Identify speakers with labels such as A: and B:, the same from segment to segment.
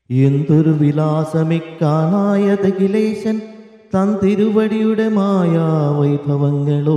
A: എന്തൊരു വിലാസമിക്കാണായതകിലേശൻ തൻ തിരുവടിയുടെ മായാ വൈഭവങ്ങളോ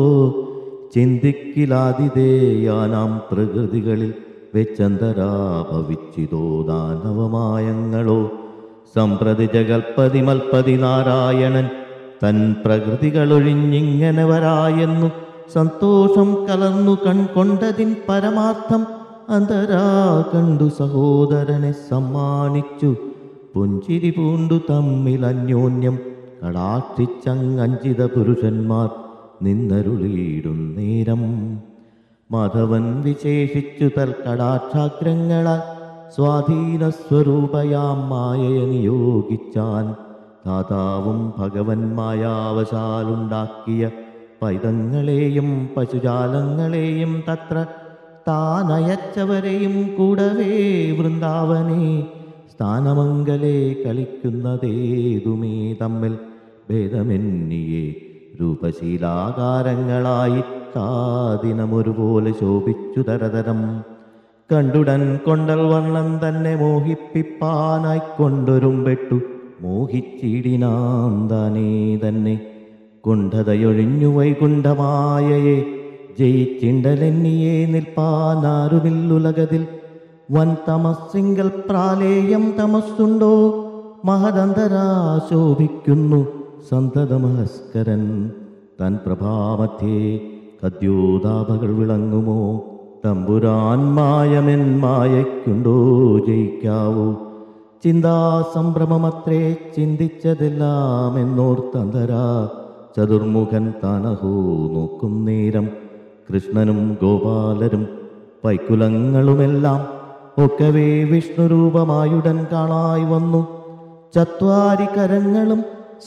A: ചിന്തിക്കിലാതിഥേയാനാം പ്രകൃതികളിൽ വെച്ചന്തരാ ഭവിച്ചിതോ ദാനവമായങ്ങളോ സംപ്രതി ജഗൽപതി മൽപതി നാരായണൻ തൻ പ്രകൃതികളൊഴിഞ്ഞിങ്ങനെ വരായെന്നു സന്തോഷം കലർന്നു കൺകൊണ്ടതിൻ പരമാർത്ഥം അന്തരാ കണ്ടു സഹോദരനെ സമ്മാനിച്ചു പുഞ്ചിരി പൂണ്ടു തമ്മിൽ അന്യോന്യം കടാക്ഷിച്ചങ്ങഞ്ചിത പുരുഷന്മാർ നിന്നരുളിയിടുന്നേരം മാധവൻ വിശേഷിച്ചു തൽക്കടാക്ഷാഗ്രങ്ങളാൽ സ്വാധീന സ്വരൂപയാം മായയെ നിയോഗിച്ചാൻ ദാതാവും ഭഗവൻ മായാവശാലുണ്ടാക്കിയ പൈതങ്ങളെയും പശുജാലങ്ങളെയും തത്ര താനയച്ചവരെയും കൂടവേ വൃന്ദാവനെ സ്ഥാനമംഗലേ കളിക്കുന്നതേതുമേ തമ്മിൽ ഭേദമെന്നിയേ രൂപശീലാകാരങ്ങളായി കാതിനമൊരുപോലെ ശോഭിച്ചു തരതരം കണ്ടുടൻ കൊണ്ടൽ വർണ്ണം തന്നെ മോഹിപ്പിപ്പാനായി കൊണ്ടൊരുമ്പെട്ടു മോഹിച്ചിടിനാം താനേ തന്നെ കുണ്ഠതയൊഴിഞ്ഞു വൈകുണ്ഠമായയെ ജയിച്ചിണ്ടലെന്നിയെ നിൽപ്പാനാരുമില്ലുലകതിൽ വൻ തമസ്സിങ്കൽ പ്രാലേയം തമസ്സുണ്ടോ മഹദന്തരാ ശോഭിക്കുന്നു സന്തതമഹസ്കരൻ തൻ പ്രഭാമധ്യേ കദ്യോതാപകൾ വിളങ്ങുമോ തമ്പുരാൻ മായമെൻ മായയ്ക്കുണ്ടോ ജയിക്കാവൂ ചിന്താസംഭ്രമമത്രേ ചിന്തിച്ചതെല്ലാം എന്നോർത്തന്തരാ ചതുർമുഖൻ തനഹോ നോക്കും നേരം കൃഷ്ണനും ഗോപാലരും പൈക്കുലങ്ങളുമെല്ലാം ഒക്കവേ വിഷ്ണുരൂപമായുടൻ കാണായി വന്നു ചത്വാരി കരങ്ങളും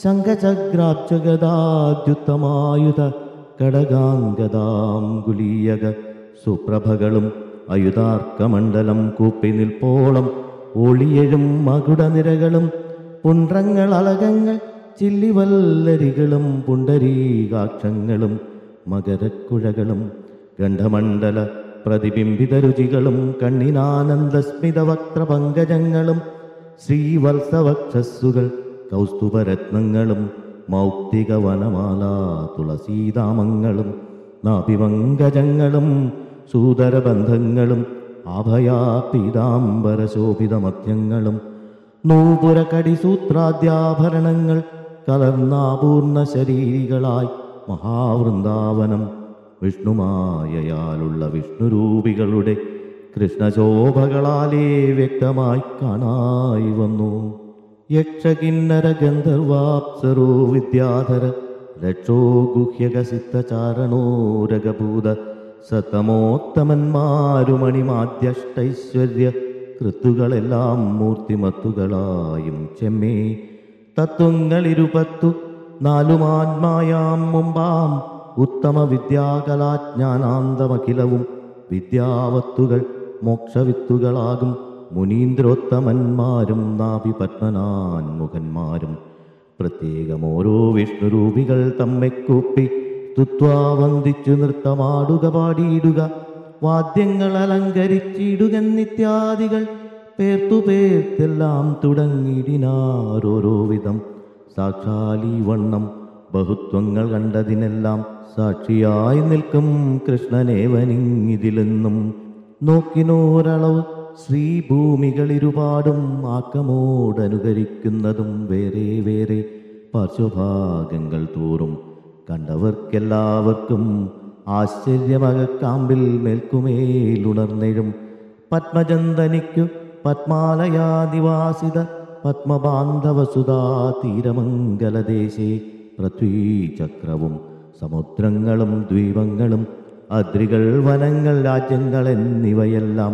A: ശംഖചഗ്രാബ്ജഗദാദ്യുത്തമായുധ കടകാംഗദാം ഗുലീയക സുപ്രഭകളും അയുതാർക്കമണ്ഡലം കൂപ്പി നിൽപ്പോളം ഒളിയഴും മകുടനിരകളും പുണ്ട്രങ്ങൾ അളകങ്ങൾ ചില്ലിവല്ലരികളും പുണ്ടരീകാക്ഷങ്ങളും മകരക്കുഴകളും ഗണ്ഡമണ്ഡല പ്രതിബിംബിത രുചികളും കണ്ണിനാനന്ദസ്മിത വക്രപങ്കജങ്ങളും ശ്രീവത്സവക്ഷസ്സുകൾ കൗസ്തുഭരത്നങ്ങളും മൗക്തിക വനമാല തുളസീതാമങ്ങളും നാഭിപങ്കജങ്ങളും സൂതരബന്ധങ്ങളും ആഭയാ പീതാംബര ശോഭിതമധ്യങ്ങളും നൂപുരകടി സൂത്രാദ്യാഭരണങ്ങൾ കലർന്നാപൂർണ ശരീരികളായി മഹാവൃന്ദാവനം വിഷ്ണുമായയാലുള്ള വിഷ്ണുരൂപികളുടെ കൃഷ്ണശോഭകളാലേ വ്യക്തമായി കാണായി വന്നു യക്ഷകിന്നര ഗന്ധർവാപ്സരോ വിദ്യാധര രക്ഷോ ഗുഹ്യക സിദ്ധചാരണോ രഗഭൂത സതമോത്തമന്മാരുമണിമാദ്യഷ്ടൈശ്വര്യ കൃത്തുകളെല്ലാം മൂർത്തിമത്തുകളായും ചെമ്മേ തത്വങ്ങളിരുപത്തു നാലുമാന്മായാം മുമ്പാം ഉത്തമ വിദ്യാകലാജ്ഞാനാന്തമഖിലവും വിദ്യാവത്തുകൾ മോക്ഷവിത്തുകളാകും മുനീന്ദ്രോത്തമന്മാരും നാഭിപത്മനാൻമുഖന്മാരും പ്രത്യേകം ഓരോ വിഷ്ണുരൂപികൾ തമ്മെക്കൂപ്പി സ്തുത്വാ വന്ദിച്ചു നൃത്തമാടുക പാടിയിടുക വാദ്യങ്ങൾ അലങ്കരിച്ചിടുക നിത്യാദികൾ പേർത്തു പേർത്തെല്ലാം തുടങ്ങിയിടിനാരോരോ വിധം സാക്ഷാലീ വണ്ണം ബഹുത്വങ്ങൾ കണ്ടതിനെല്ലാം സാക്ഷിയായി നിൽക്കും കൃഷ്ണനേവനിങ്ങിതിലെന്നും നോക്കിനോരളവ് ശ്രീഭൂമികളിരുപാടും ആക്കമോടനുകരിക്കുന്നതും വേറെ വേറെ പാർശ്വഭാഗങ്ങൾ തോറും കണ്ടവർക്കെല്ലാവർക്കും ആശ്ചര്യമകക്കാമ്പിൽ മേൽക്കുമേലുണർന്നെഴും പത്മചന്ദനിക്കു പത്മാലയാദിവാസിത പത്മബാന്ധവസുതാ തീരമംഗലദേശേ പൃഥ്വീചക്രവും സമുദ്രങ്ങളും ദ്വീപങ്ങളും അദ്രികൾ വനങ്ങൾ രാജ്യങ്ങൾ എന്നിവയെല്ലാം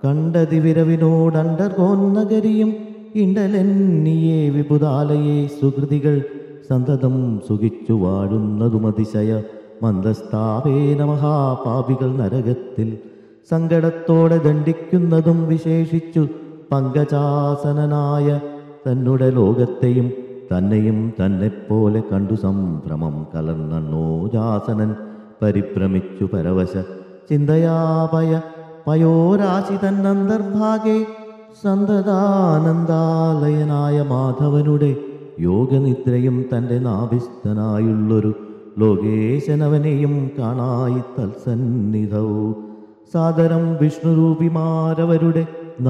A: കണ്ടതിവിരവിനോടണ്ടർകോന്നഗരിയും ഇണ്ടലെന്നിയെ വിപുതാലയെ സുഹൃതികൾ സന്തതം സുഖിച്ചു വാഴുന്നതും അതിശയ മന്ദസ്ഥാപേന മഹാപാപികൾ നരകത്തിൽ സങ്കടത്തോടെ ദണ്ഡിക്കുന്നതും വിശേഷിച്ചു പങ്കജാസനനായ തന്നുടെ ലോകത്തെയും തന്നെയും തന്നെപ്പോലെ കണ്ടു സംഭ്രമം കലർന്നോ ജാസനൻ പരിഭ്രമിച്ചു പരവശ ചിന്തയാപയ പയോരാശി തന്നന്തർഭാഗെ സന്തതാനന്ദാലയനായ മാധവനുടെ യോഗനിദ്രയും തൻ്റെ നാഭിസ്ഥനായുള്ളൊരു ലോകേശനവനെയും കാണായി തത്സന്നിധവും സാദരം വിഷ്ണുരൂപിമാരവരുടെ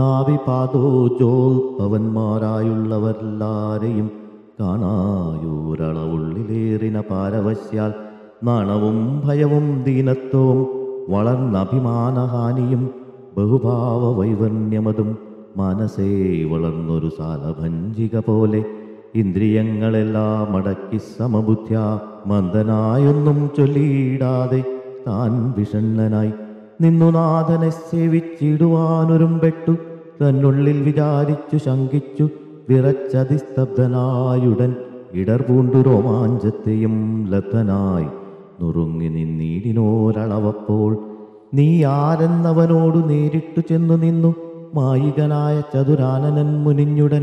A: നാവിപാദോജോൽപവന്മാരായുള്ളവരെല്ലാരെയും കാണായൂരളവുള്ളിലേറിന പാരവശ്യാൽ നാണവും ഭയവും ദീനത്വവും വളർന്നഭിമാനഹാനിയും ബഹുഭാവ വൈവർണ്യമതും മനസ്സേ വളർന്നൊരു സാലഭഞ്ചിക പോലെ ഇന്ദ്രിയങ്ങളെല്ലാം അടക്കി സമബുദ്ധ്യ മന്ദനായൊന്നും ചൊല്ലിയിടാതെ താൻ വിഷണ്ണനായി നിന്നു നാഥനെ സേവിച്ചിടുവാനൊരുമ്പെട്ടു തന്നുള്ളിൽ വിചാരിച്ചു ശങ്കിച്ചു വിറച്ചതിസ്തബ്ധനായുടൻ ഇടർപൂണ്ടു രോമാഞ്ചത്തെയും ലബ്ധനായി നുറുങ്ങി നിന്നീടിനോരളവപ്പോൾ നീ ആരെന്നവനോടു നേരിട്ടു ചെന്നു നിന്നു മായികനായ ചതുരാനനൻ മുനിഞ്ഞുടൻ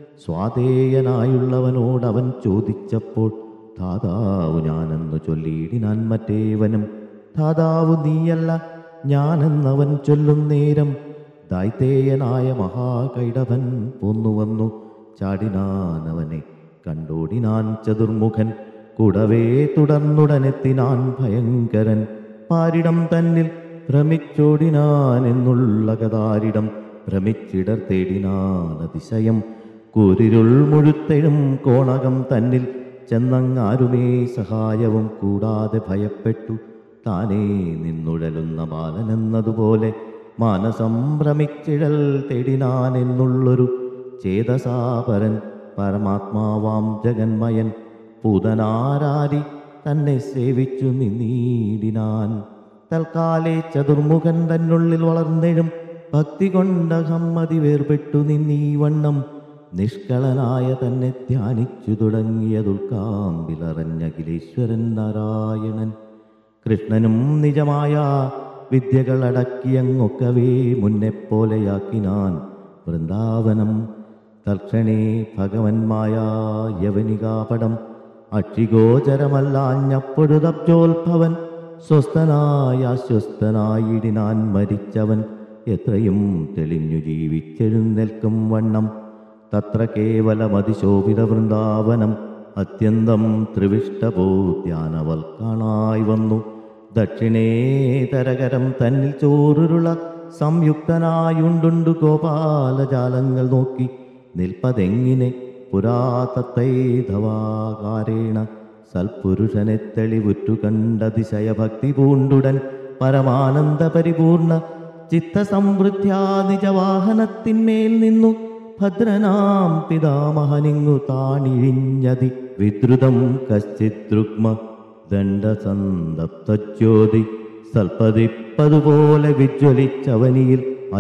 A: സ്വാതേയനായുള്ളവനോടവൻ ചോദിച്ചപ്പോൾ ധാതാവു ഞാനെന്നു ചൊല്ലിയിടിനാൻ മറ്റേവനും ധാതാവു നീയല്ല ഞാനെന്നവൻ ചൊല്ലും നേരം ദൈതേയനായ മഹാകൈടവൻ പോന്നുവന്നു ചാടിനാനവനെ കണ്ടോടിനാൻ ചതുർമുഖൻ കുടവേ തുടർന്നുടനെത്തിനാൻ ഭയങ്കരൻ പാരിടം തന്നിൽ ഭ്രമിച്ചോടിനാൻ എന്നുള്ള കതാരിടം ഭ്രമിച്ചിടർ തേടിനാൻ അതിശയം കൂരിരുൾ മുഴുത്തെഴും കോണകം തന്നിൽ ചെന്നങ്ങാരുമേ സഹായവും കൂടാതെ ഭയപ്പെട്ടു താനേ നിന്നുഴലുന്ന ബാലനെന്നതുപോലെ മാനസം ഭ്രമിച്ചിഴൽ തേടിനാൻ എന്നുള്ളൊരു ചേതസാപരൻ പരമാത്മാവാം ജഗന്മയൻ പൂതനാരാരി തന്നെ സേവിച്ചു നിന്നീടിനാൻ തൽക്കാലേ ചതുർമുഖൻ തന്നുള്ളിൽ വളർന്നെഴും ഭക്തി കൊണ്ട ഹമ്മതി വേർപെട്ടു നിന്നീ വണ്ണം നിഷ്കളനായ തന്നെ ധ്യാനിച്ചു തുടങ്ങിയ ദുൽക്കാമ്പിലറഞ്ഞ അഖിലേശ്വരൻ നാരായണൻ കൃഷ്ണനും നിജമായ വിദ്യകളടക്കിയങ്ങൊക്കവേ മുന്നെപ്പോലെയാക്കിനാൻ വൃന്ദാവനം തൽക്ഷണേ ഭഗവന്മായ യവനികാപടം അക്ഷിഗോചരമല്ലാഞ്ഞപ്പൊഴുതബ്ജോത്ഭവൻ സ്വസ്ഥനായ അസ്വസ്ഥനായിടിനാൻ മരിച്ചവൻ എത്രയും തെളിഞ്ഞു ജീവിച്ചെഴുന്നേൽക്കും വണ്ണം തത്ര കേവലമതിശോഭിത വൃന്ദാവനം അത്യന്തം ത്രിവിഷ്ടബോധ്യാനവൽക്കാണായി വന്നു ദക്ഷിണേതരകരം തന്നിൽ ചോറുരുള സംയുക്തനായുണ്ടുണ്ടു ഗോപാലജാലങ്ങൾ നോക്കി നിൽപ്പതെങ്ങിനെ പുരാതത്തൈധവാകാരേണ സൽപുരുഷനെ തെളിവുറ്റു കണ്ടതിശയഭക്തി പൂണ്ടുടൻ പരമാനന്ദ പരിപൂർണ ചിത്തസമൃദ്ധ്യാ നിജവാഹനത്തിന്മേൽ നിന്നു ഭദ്രനാം പിതാമഹനിങ്ങു താണിഴിഞ്ഞതി വിദ്രുതം കശ്ചിദ്രുഗ്മ ദണ്ഡസന്തപ്തജ്യോതി സൽപ്പതിപ്പതുപോലെ വിജ്വലിച്ചവനിയിൽ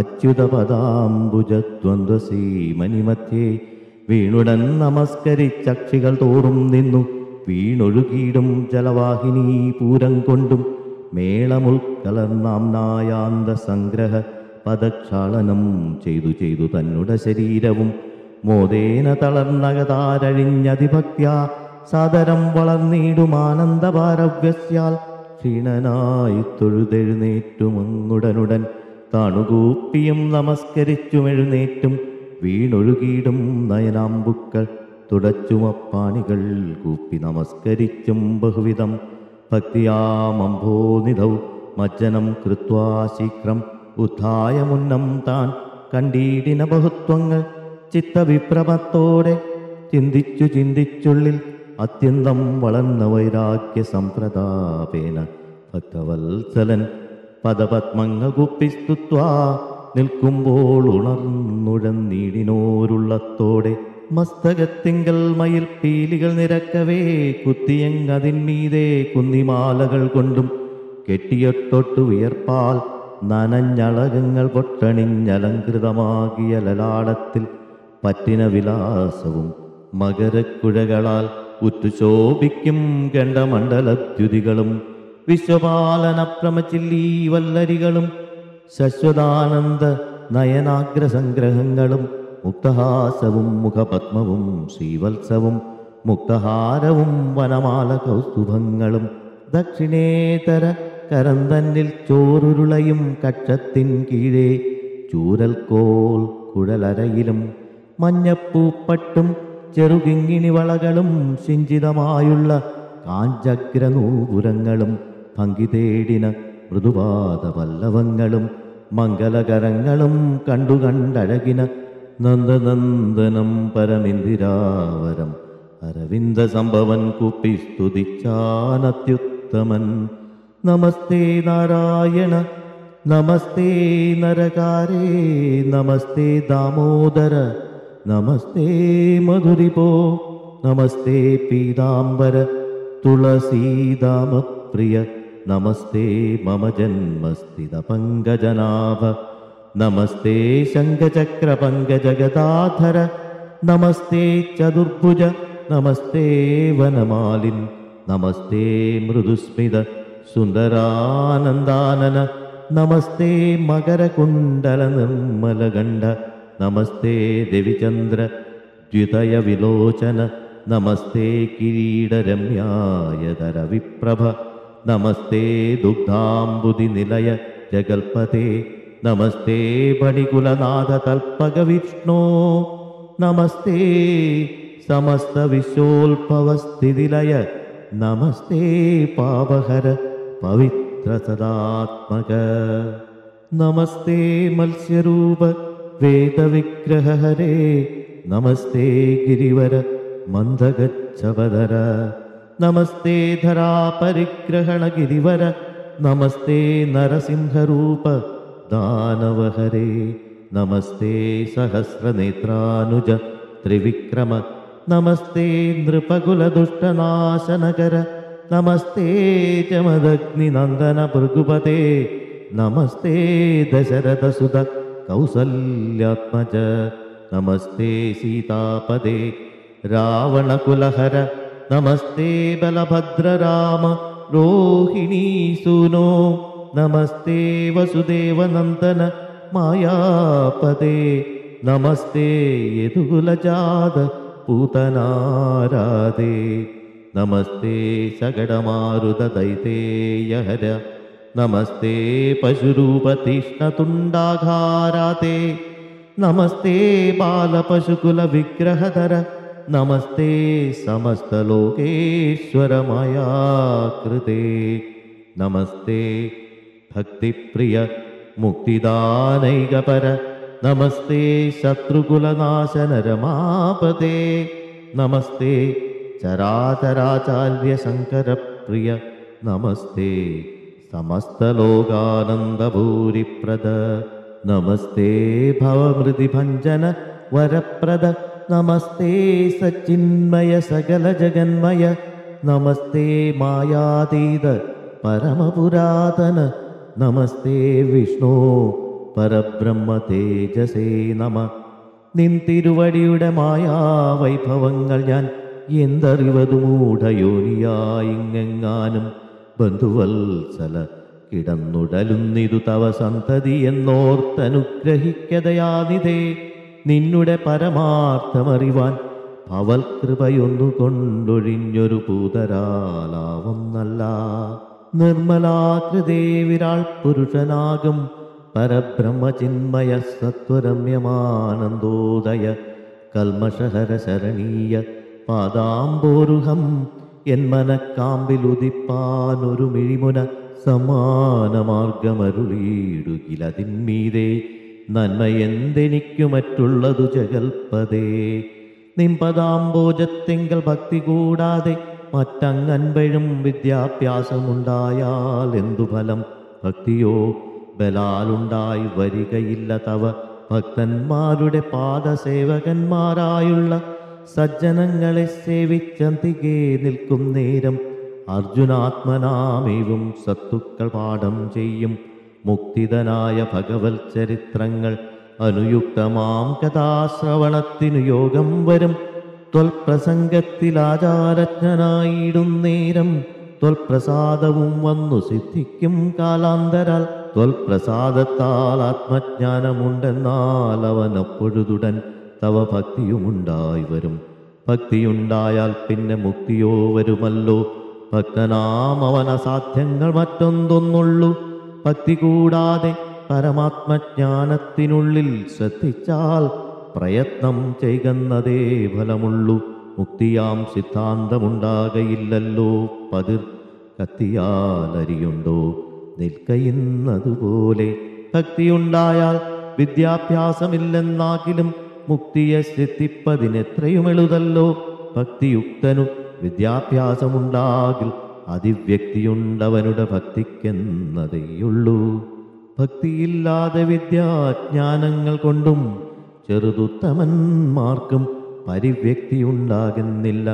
A: അച്യുതപദാംബുജദ്വന്ദ്വസീമനിമധ്യേ വീണുടൻ നമസ്കരിച്ചക്ഷികൾ തോറും നിന്നു വീണൊഴുകിയിടും ജലവാഹിനി പൂരം കൊണ്ടും മേളമുൾക്കലർന്നാംനായാന്ത സംഗ്രഹ പദക്ഷാളനം ചെയ്തു ചെയ്തു തന്നുടെ ശരീരവും മോദേന തളർന്നകതാരഴിഞ്ഞതിഭക്ത്യ സാദരം വളർന്നിടുമാനന്ദപാരവ്യസ്യാൽ ക്ഷീണനായി തൊഴുതെഴുന്നേറ്റുമങ്ങുടനുടൻ താണുകൂപ്പിയും നമസ്കരിച്ചുമെഴുന്നേറ്റും വീണൊഴുകിയിടും നയനാമ്പുക്കൾ തുടച്ചുമപ്പാണികൾ കൂപ്പി നമസ്കരിച്ചും ബഹുവിധം ഭക്തിയാമംഭോനിധൗ മജ്ജനം കൃത്വാ ശീഘ്രം ഉത്ഥായ മുന്നം താൻ കണ്ടീടിന ബഹുത്വങ്ങൾ ചിത്തവിഭ്രമത്തോടെ ചിന്തിച്ചു ചിന്തിച്ചുള്ളിൽ അത്യന്തം വളർന്ന വൈരാഗ്യ സംപ്രതാപേന ഭക്തവത്സലൻ പദപത്മങ്ങൾ കുപ്പിസ്തുത്വാ നിൽക്കുമ്പോൾ ഉണർന്നുഴന്നീടിനോരുള്ളത്തോടെ മസ്തകത്തിങ്കൽ മയിൽ പീലികൾ നിരക്കവേ കുത്തിയങ്ങതിന്മീതെ കുന്നിമാലകൾ കൊണ്ടും കെട്ടിയൊട്ടൊട്ടു വിയർപ്പാൽ നനഞ്ഞളകങ്ങൾ പൊട്ടണിഞ്ഞലങ്കൃതമാകിയ ലലാടത്തിൽ പറ്റിന വിലാസവും മകരക്കുഴകളാൽ ഉറ്റുശോഭിക്കും ഗണ്ഡമണ്ഡലദ്യുതികളും വിശ്വപാലന പ്രമചില്ലീ വല്ലരികളും ശശ്വതാനന്ദ നയനാഗ്രസംഗ്രഹങ്ങളും മുക്തഹാസവും മുഖപത്മവും ശ്രീവത്സവും മുക്തഹാരവും വനമാല കൗസ്തുഭങ്ങളും ദക്ഷിണേതര കരന്തന്നിൽ ചോറുരുളയും കക്ഷത്തിൻ കീഴേ ചൂരൽക്കോൽ കുഴലരയിലും മഞ്ഞപ്പൂപ്പട്ടും ചെറുകിങ്ങിണി വളകളും സിഞ്ചിതമായുള്ള കാഞ്ചഗ്രനൂപുരങ്ങളും ഭംഗി തേടിന മൃദുപാത പല്ലവങ്ങളും മംഗലകരങ്ങളും കണ്ടു കണ്ടഴകിന നന്ദനന്ദനം പരമിന്ദിരാവരം അരവിന്ദ സംഭവൻ കുപ്പി സ്തുതിച്ചാനത്യുത്തമൻ നമസ്തേ നാരായണ നമസ്തേ നരകാരേ നമസ്തേ ദാമോദര നമസ്തേ മധുരിപോ നമസ്തേ പീതാംബര തുളസീദാമപ്രിയ നമസ്തേ മമ ജന്മസ്ഥിത പങ്കജനാഭ നമസ്തേ ശങ്കചക്രപങ്കജഗദാധര നമസ്തേ ചതുർഭുജ നമസ്തേ വനമാലിൻ നമസ്തേ മൃദുസ്മിത സുന്ദരാനന്ദാനന നമസ്തേ മകരകുണ്ടല നിർമ്മലഗണ്ഡ നമസ്തേ രവിചന്ദ്ര ദ്വിതയ വിലോചന നമസ്തേ കിരീടരമ്യായതര വിപ്രഭ നമസ്തേ ദുഗ്ധാംബുതി നിലയ ജഗൽപതേ നമസ്തേ പണികുലനാഥ തൽപക വിഷ്ണോ നമസ്തേ സമസ്ത വിശ്വോത്ഭവസ്ഥിതിലയ നമസ്തേ പാപഹര പവിത്ര സദാത്മക നമസ്തേ മത്സ്യരൂപ വേദവിഗ്രഹരേ നമസ്തേ ഗിരിവര മന്ദഗച്ഛവദര നമസ്തേ ധരാപരിഗ്രഹണ ഗിരിവര നമസ്തേ നരസിംഹരൂപ ദാനവഹരേ നമസ്തേ സഹസ്രനേത്രാനുജ ത്രിവിക്രമ നമസ്തേ നൃപകുലദുഷ്ടനാശനകര നമസ്തേ ചമദഗ്നിനന്ദന ഭൃഗുപതേ നമസ്തേ ദശരഥസുത കൗസല്യാത്മജ നമസ്തേ സീതാപദേ രാവണകുലഹര നമസ്തേ ബലഭദ്രരാമ രോഹിണീസൂനോ നമസ്തേ വസുദേവനന്ദന മായാപദേ നമസ്തേ യദുകുലജാത പൂതനാരാധേ നമസ്തേ സകടമാരുതദൈതേയഹര നമസ്തേ പശുരൂപതീഷ്ണതുണ്ടാഘാരാതേ നമസ്തേ ബാലപശുകുലവിഗ്രഹധര നമസ്തേ സമസ്തലോകേശ്വരമയാകൃതേ നമസ്തേ ഭക്തിപ്രിയ മുക്തിദാനൈകപര നമസ്തേ ശത്രുകുലനാശനരമാപതേ നമസ്തേ ചരാചരാചാര്യ ശങ്കരപ്രിയ നമസ്തേ സമസ്തലോകാനന്ദഭൂരിപ്രദ നമസ്തേ ഭവമൃതിഭഞ്ജന വരപ്രദ നമസ്തേ സച്ചിന്മയ സകല ജഗന്മയ നമസ്തേ മായാതീത പരമപുരാതന നമസ്തേ വിഷ്ണു പരബ്രഹ്മ തേജസേ നമ നിൻതിരുവടിയുടെ മായാവൈഭവങ്ങൾ ഞാൻ എന്തറിവതു മൂഢയോനിയായിങ്ങെങ്ങാനും ബന്ധുവത്സല കിടന്നുടലുന്നിതു തവ സന്തതി എന്നോർത്തനുഗ്രഹിക്കതയാനിതേ നിന്നുടെ പരമാർത്ഥമറിവാൻ ഭവൽകൃപയൊന്നു കൊണ്ടൊഴിഞ്ഞൊരു പൂതരാലാവുന്നല്ല നിർമ്മലാകൃതേ വിരാൾ പുരുഷനാകും പരബ്രഹ്മചിന്മയ സത്വരമ്യമാനന്ദോദയ കൽമഷഹര ശരണീയ പാദാംബോരുഹം എന്മനക്കാമ്പിലുദിപ്പാനൊരു മിഴിമുന സമാനമാർഗമരുളീടുകിലതിന്മീതേ നന്മയെന്തെനിക്കു മറ്റുള്ളതു ജഗൽപതേ നിമ്പതാംബോജത്തെങ്കൽ ഭക്തി കൂടാതെ മറ്റങ്ങൻപഴും വിദ്യാഭ്യാസമുണ്ടായാൽ എന്തു ഫലം ഭക്തിയോ ബലാലുണ്ടായി വരികയില്ല തവ ഭക്തന്മാരുടെ പാദസേവകന്മാരായുള്ള സജ്ജനങ്ങളെ സേവിച്ചന്തികെ നിൽക്കും നേരം അർജുനാത്മനാമേവും സത്തുക്കൾ പാഠം ചെയ്യും മുക്തിതനായ ഭഗവത് ചരിത്രങ്ങൾ അനുയുക്തമാം കഥാശ്രവണത്തിനു യോഗം വരും ത്വൽപ്രസംഗത്തിൽ ആചാരജ്ഞനായിടും നേരം ത്വൽപ്രസാദവും വന്നു സിദ്ധിക്കും കാലാന്തരാൽ ത്വൽപ്രസാദത്താൽ ആത്മജ്ഞാനമുണ്ടെന്നാൽ അവനപ്പൊഴുതുടൻ തവ ഭക്തിയുമുണ്ടായി വരും ഭക്തിയുണ്ടായാൽ പിന്നെ മുക്തിയോ വരുമല്ലോ ഭക്തനാം അവൻ അസാധ്യങ്ങൾ മറ്റൊന്തൊന്നുള്ളൂ ഭക്തി കൂടാതെ പരമാത്മജ്ഞാനത്തിനുള്ളിൽ ശ്രദ്ധിച്ചാൽ പ്രയത്നം ചെയ്യുന്നതേ ഫലമുള്ളൂ മുക്തിയാം സിദ്ധാന്തമുണ്ടാകയില്ലല്ലോ പതിർ കത്തിയാലരിയുണ്ടോ നിൽക്കയുന്നതുപോലെ ഭക്തിയുണ്ടായാൽ വിദ്യാഭ്യാസമില്ലെന്നാകിലും മുക്തിയെ സിദ്ധിപ്പതിനെത്രയും എളുതല്ലോ ഭക്തിയുക്തനു വിദ്യാഭ്യാസമുണ്ടാകിൽ അതിവ്യക്തിയുണ്ടവനുടെ ഭക്തിക്കെന്നതേയുള്ളൂ ഭക്തിയില്ലാതെ വിദ്യാജ്ഞാനങ്ങൾ കൊണ്ടും ചെറുതുത്തമന്മാർക്കും പരിവ്യക്തിയുണ്ടാകുന്നില്ല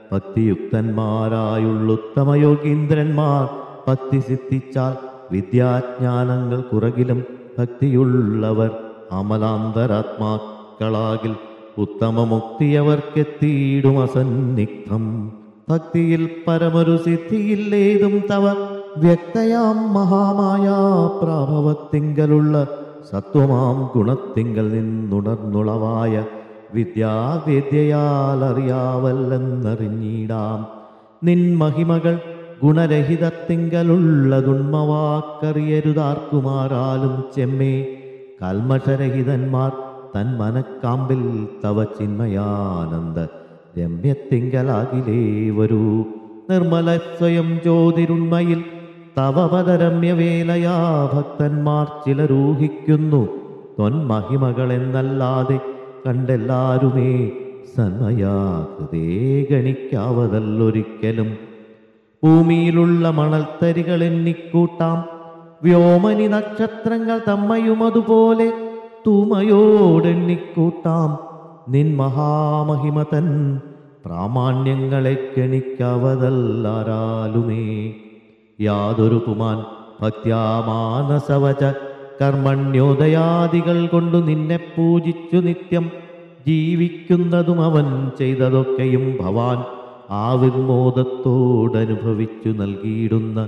A: ഭക്തിയുക്തന്മാരായുള്ളുത്തമയോഗീന്ദ്രന്മാർ ഭക്തി സിദ്ധിച്ചാൽ വിദ്യാജ്ഞാനങ്ങൾ കുറകിലും ഭക്തിയുള്ളവർ അമലാന്തരാത്മാക്കളാകിൽ ഉത്തമമുക്തിയവർക്കെത്തിയിടും അസന്നിഗ്ധം ഭക്തിയിൽ പരമൊരു സിദ്ധിയില്ലേതും തവ വ്യക്തയാം മഹാമായ പ്രാഭവത്തിങ്കലുള്ള സത്വമാം ഗുണത്തിങ്കൽ നിന്നുണർന്നുളവായ വിദ്യാവേദ്യയാൽ അറിയാവല്ലെന്നറിഞ്ഞിടാം നിൻ മഹിമകൾ ഗുണരഹിതത്തിങ്കലുള്ള ഗുണ്മവാക്കറിയരുതാർക്കുമാരാലും ചെമ്മേ കൽമഷരഹിതന്മാർ തൻ മനക്കാമ്പിൽ തവ ചിന്മയാനന്ദ രമ്യത്തിങ്കലാകിലേ വരൂ നിർമ്മല സ്വയം ജ്യോതിരുണ്മയിൽ തവ പദരമ്യവേലയാ ഭക്തന്മാർ ചിലരൂഹിക്കുന്നു തൊന്മഹിമകളെന്നല്ലാതെ കണ്ടെല്ലാരുമേ സന്മയാകൃതേ ഗണിക്കാവതല്ലൊരിക്കലും ഭൂമിയിലുള്ള മണൽത്തരികൾ എണ്ണിക്കൂട്ടാം വ്യോമനി നക്ഷത്രങ്ങൾ തമ്മയുമതുപോലെ തൂമയോടെണ്ണിക്കൂട്ടാം നിൻ മഹാമഹിമതൻ പ്രാമാണ്യങ്ങളെ ഗണിക്കവതല്ലാരാലുമേ യാതൊരു പുമാൻ ഭക്ത്യാമാനസവച കർമ്മണ്യോദയാദികൾ കൊണ്ടു നിന്നെ പൂജിച്ചു നിത്യം ജീവിക്കുന്നതും അവൻ ചെയ്തതൊക്കെയും ഭവാൻ ആവിർമോദത്തോടനുഭവിച്ചു നൽകിയിടുന്ന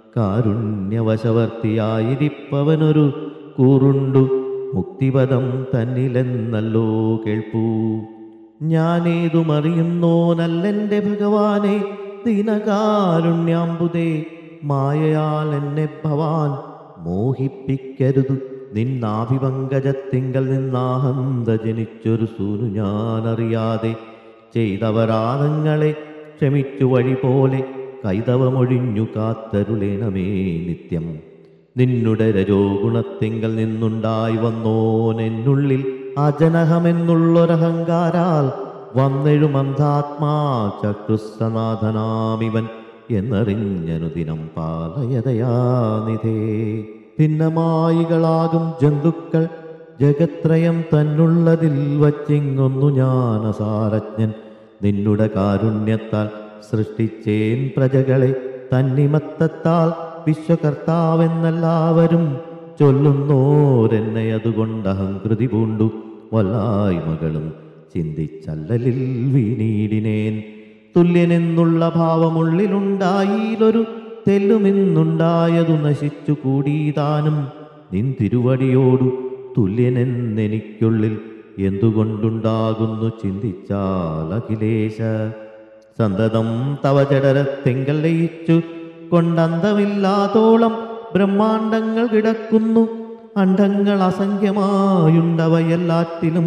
A: കാരുണ്യവശവർത്തിയായിരിപ്പവനൊരു കൂറുണ്ടു മുക്തിപദം തന്നിലെന്നല്ലോ കേൾപ്പൂ ഞാനേതുമറിയുന്നോനല്ലെൻ്റെ ഭഗവാനെ ദീനകാരുണ്യാമ്പുതേ മായയാൽ എന്നെ ഭവാൻ മോഹിപ്പിക്കരുതു നിന്നാഭിപങ്കജത്തിങ്കൽ നിന്നാഹന്ത ജനിച്ചൊരു സൂനു ഞാനറിയാതെ ചെയ്തവരാതങ്ങളെ ക്ഷമിച്ചു വഴി പോലെ കൈതവമൊഴിഞ്ഞു കാത്തരുളേണമേ നിത്യം നിന്നുടെ രജോ ഗുണത്തിങ്കൽ നിന്നുണ്ടായി വന്നോനെന്നുള്ളിൽ അജനഹമെന്നുള്ളൊരഹങ്കാരാൽ വന്നെഴുമന്ധാത്മാ ചക്ഷുസ്സനാഥനാമിവൻ എന്നറിഞ്ഞനുദിനം പാലയതയാനിധേ ഭിന്നമായികളാകും ജന്തുക്കൾ ജഗത്രയം തന്നുള്ളതിൽ വച്ചിങ്ങൊന്നു ഞാൻ അസാരജ്ഞൻ നിന്നുടെ കാരുണ്യത്താൽ സൃഷ്ടിച്ചേൻ പ്രജകളെ തന്നിമത്തത്താൽ വിശ്വകർത്താവെന്നെല്ലാവരും ചൊല്ലുന്നോരെന്നെ അതുകൊണ്ട് അഹങ്കൃതി പൂണ്ടു വല്ലായ്മകളും ചിന്തിച്ചല്ലലിൽ വീണീടിനേൻ തുല്യനെന്നുള്ള ഭാവമുള്ളിലുണ്ടായിലൊരു തെല്ലുമെന്നുണ്ടായതു നശിച്ചു കൂടിയതാനും നിൻ തിരുവടിയോടു തുല്യനെന്നെനിക്കുള്ളിൽ എന്തുകൊണ്ടുണ്ടാകുന്നു ചിന്തിച്ചാൽ അഖിലേശ സന്തതം തവ ജഡരത്തിങ്കൽ ലയിച്ചു കൊണ്ടന്തമില്ലാത്തോളം ബ്രഹ്മാണ്ടങ്ങൾ കിടക്കുന്നു അണ്ഡങ്ങൾ അസംഖ്യമായുണ്ടവയെല്ലാറ്റിലും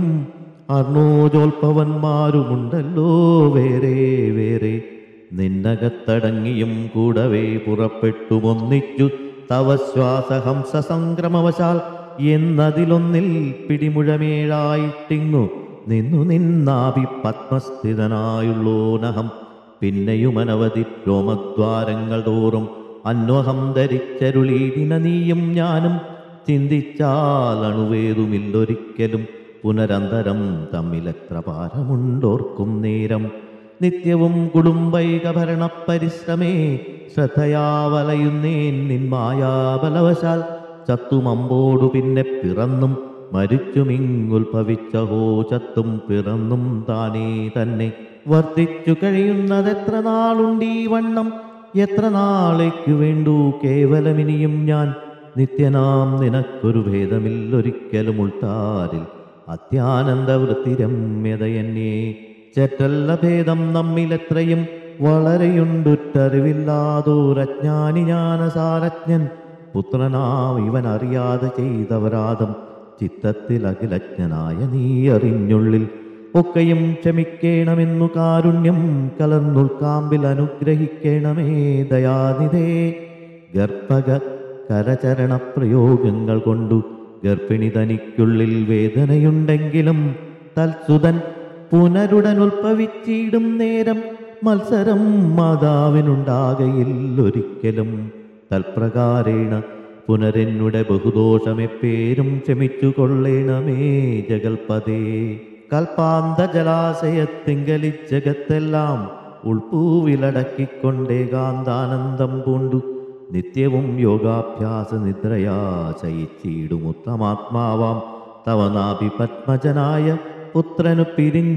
A: അർണോജോൽപ്പവന്മാരുമുണ്ടല്ലോ വേറെ വേറെ നിന്നകത്തടങ്ങിയും കൂടവേ പുറപ്പെട്ടുമൊന്നിച്ചു തവ ശ്വാസഹംസ സംക്രമവശാൽ എന്നതിലൊന്നിൽ പിടിമുഴമേഴായിട്ടിങ്ങു നിന്നു നിന്നാഭി പത്മസ്ഥിതനായുള്ളോനഹം പിന്നെയും അനവധി രോമദ്വാരങ്ങൾ തോറും അന്വഹം ധരിച്ചരുളീടിന നീയും ഞാനും ചിന്തിച്ചാൽ അണുവേതുമില്ലൊരിക്കലും പുനരന്തരം തമ്മിലെത്ര പാരമുണ്ടോർക്കും നേരം നിത്യവും കുടുംബൈകഭരണ പരിശ്രമേ ശ്രദ്ധയാവലയുന്നേൻ നിന്മായാബലവശാൽ ചത്തുമമ്പോടു പിന്നെ പിറന്നും മരിച്ചുമിങ്ങുൽഭവിച്ചഹോ ചത്തും പിറന്നും താനേ തന്നെ വർദ്ധിച്ചു കഴിയുന്നതെത്ര നാളുണ്ടീ വണ്ണം എത്ര നാളേക്കു വേണ്ടു കേവലമിനിയും ഞാൻ നിത്യനാം നിനക്കൊരു ഭേദമില്ലൊരിക്കലും ഉൾത്താരിൽ അത്യാനന്ദവൃത്തി രമ്യതയെന്നേ ചെറ്റല്ല ഭേദം നമ്മിലെത്രയും വളരെയുണ്ടുറ്ററിവില്ലാതോരജ്ഞാനി ജ്ഞാനസാരജ്ഞൻ പുത്രനാം ഇവൻ അറിയാതെ ചെയ്തവരാദം ചിത്തത്തിൽ അഖിലജ്ഞനായ നീ അറിഞ്ഞുള്ളിൽ ഒക്കെയും ക്ഷമിക്കേണമെന്നു കാരുണ്യം കലർന്നുൾക്കാമ്പിൽ അനുഗ്രഹിക്കണമേ ദയാനിധേ ഗർഭക കരചരണ പ്രയോഗങ്ങൾ കൊണ്ടു ഗർഭിണി തനിക്കുള്ളിൽ വേദനയുണ്ടെങ്കിലും തൽസുതൻ പുനരുടൻ ഉൽപ്പവിച്ചിടും നേരം മത്സരം മാതാവിനുണ്ടാകയില്ലൊരിക്കലും തൽപ്രകാരേണ പുനരെന്നുടെ ബഹുദോഷമെപ്പേരും ക്ഷമിച്ചു കൊള്ളേണമേ ജഗൽപതേ കൽപ്പാന്ത ജലാശയത്തിങ്കലി ജഗത്തെല്ലാം ഉൾപ്പൂവിലടക്കിക്കൊണ്ടേകാന്താനന്ദം പൂണ്ടു നിത്യവും യോഗാഭ്യാസ നിദ്രയാ ശയിച്ചിടുമുത്തമാത്മാവാം തവനാഭി പത്മജനായ പുത്രനു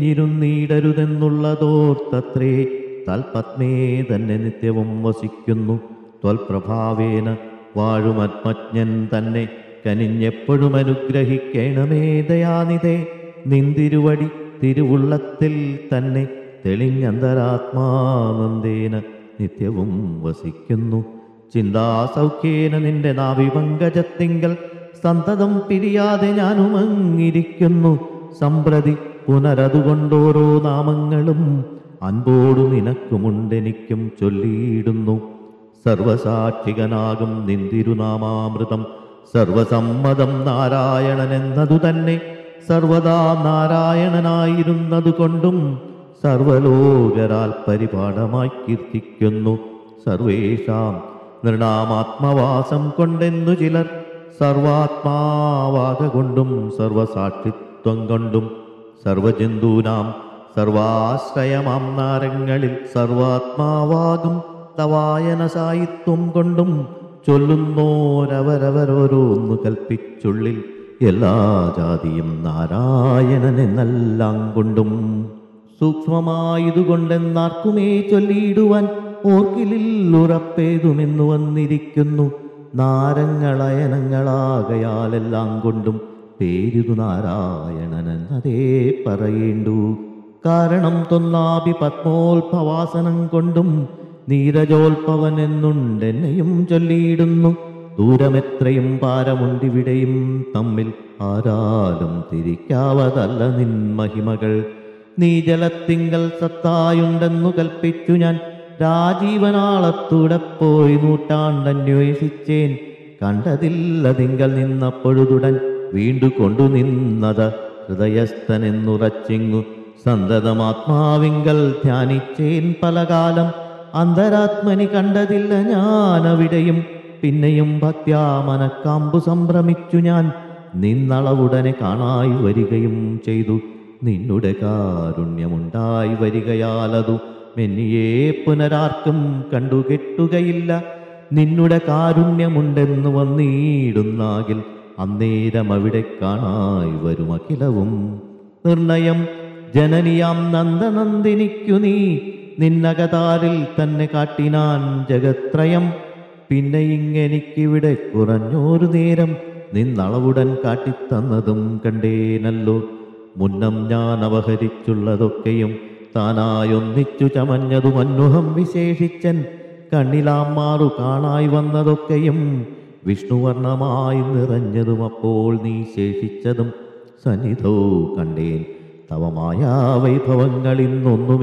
A: പിരിഞ്ഞിരുന്നീടരുതെന്നുള്ളതോർത്തത്രേ തൽപത്മേ തന്നെ നിത്യവും വസിക്കുന്നു ത്വൽപ്രഭാവേന വാഴുമത്മജ്ഞൻ തന്നെ കനിഞ്ഞെപ്പോഴും അനുഗ്രഹിക്കണമേ ദയാനിതേ നിന്തിരുവടി തിരുവുള്ളത്തിൽ തന്നെ തെളിഞ്ഞന്തരാത്മാനന്ദേന നിത്യവും വസിക്കുന്നു ചിന്താസൗഖ്യേന നിന്റെ നാവിപങ്കജത്തിങ്കൽ സന്തതം പിരിയാതെ ഞാനുമങ്ങിരിക്കുന്നു സമ്പ്രതി പുനരതുകൊണ്ടോരോ നാമങ്ങളും അൻപോടു നിനക്കുമുണ്ടെനിക്കും ചൊല്ലിയിടുന്നു സർവസാക്ഷികനാകും നിന്തിരുനാമാമൃതം സർവസമ്മതം നാരായണൻ എന്നതു തന്നെ സർവദാ നാരായണനായിരുന്നതുകൊണ്ടും സർവലോകരാൽ പരിപാഠമായി കീർത്തിക്കുന്നു സർവേഷാം നൃണാമാത്മവാസം കൊണ്ടെന്നു ചിലർ സർവാത്മാവാക കൊണ്ടും സർവസാക്ഷിത്വം കൊണ്ടും സർവജന്തൂനാം സർവാശ്രയമാം നാരങ്ങളിൽ സർവാത്മാവാകും തവായന സായിത്വം കൊണ്ടും ചൊല്ലുന്നോരവരവരോരോന്നു കൽപ്പിച്ചുള്ളിൽ എല്ലാ ജാതിയും നാരായണനെന്നെല്ലാം കൊണ്ടും സൂക്ഷ്മമായതുകൊണ്ടെന്നാർക്കുമേ ചൊല്ലിയിടുവാൻ ഓർക്കിലിൽ ഉറപ്പേതുമെന്നു വന്നിരിക്കുന്നു നാരങ്ങളയനങ്ങളാകയാലെല്ലാം കൊണ്ടും പേരിതു നാരായണനെന്നതേ പറയേണ്ടു കാരണം തൊന്നാഭി പത്മോത്ഭവാസനം കൊണ്ടും നീരജോത്ഭവൻ എന്നുണ്ടെന്നെയും ചൊല്ലിയിടുന്നു ദൂരമെത്രയും പാരമുണ്ടിവിടെയും തമ്മിൽ ആരാലും തിരിക്കാവതല്ല നിൻ മഹിമകൾ നീ ജലത്തിങ്കൽ സത്തായുണ്ടെന്നു കൽപ്പിച്ചു ഞാൻ രാജീവനാളത്തൂടെ പോയി നൂറ്റാണ്ടന്വേഷിച്ചേൻ കണ്ടതില്ലതിങ്കൽ നിന്നപ്പൊഴുതുടൻ വീണ്ടു കൊണ്ടു നിന്നത് ഹൃദയസ്ഥനെന്നുറച്ചിങ്ങു സന്തതമാത്മാവിങ്കൽ ധ്യാനിച്ചേൻ പലകാലം അന്തരാത്മനി കണ്ടതില്ല ഞാനവിടെയും പിന്നെയും ഭക്ത്യാമനക്കാമ്പു സംഭ്രമിച്ചു ഞാൻ നിന്നളവുടനെ കാണായി വരികയും ചെയ്തു നിന്നുടെ കാരുണ്യമുണ്ടായി വരികയാലതു മെന്നിയെ പുനരാർക്കും കണ്ടുകെട്ടുകയില്ല നിന്നുടെ കാരുണ്യമുണ്ടെന്നു വന്നിടുന്നാകിൽ അന്നേരം അവിടെ കാണായി വരും അഖിലവും നിർണയം ജനനിയാം നന്ദനന്ദിനിക്കു നീ നിന്നകതാരിൽ തന്നെ കാട്ടിനാൻ ജഗത്രയം പിന്നെ ഇങ്ങെനിക്കിവിടെ കുറഞ്ഞോരു നേരം നിന്നളവുടൻ കാട്ടിത്തന്നതും കണ്ടേനല്ലോ മുന്നം ഞാൻ അവഹരിച്ചുള്ളതൊക്കെയും താനായൊന്നിച്ചു ചമഞ്ഞതും അന്വഹം വിശേഷിച്ചൻ കണ്ണിലാം മാറു കാണായി വന്നതൊക്കെയും വിഷ്ണുവർണമായി നിറഞ്ഞതും അപ്പോൾ നീ ശേഷിച്ചതും സന്നിധോ കണ്ടേൻ തവമായ വൈഭവങ്ങൾ ഇന്നൊന്നും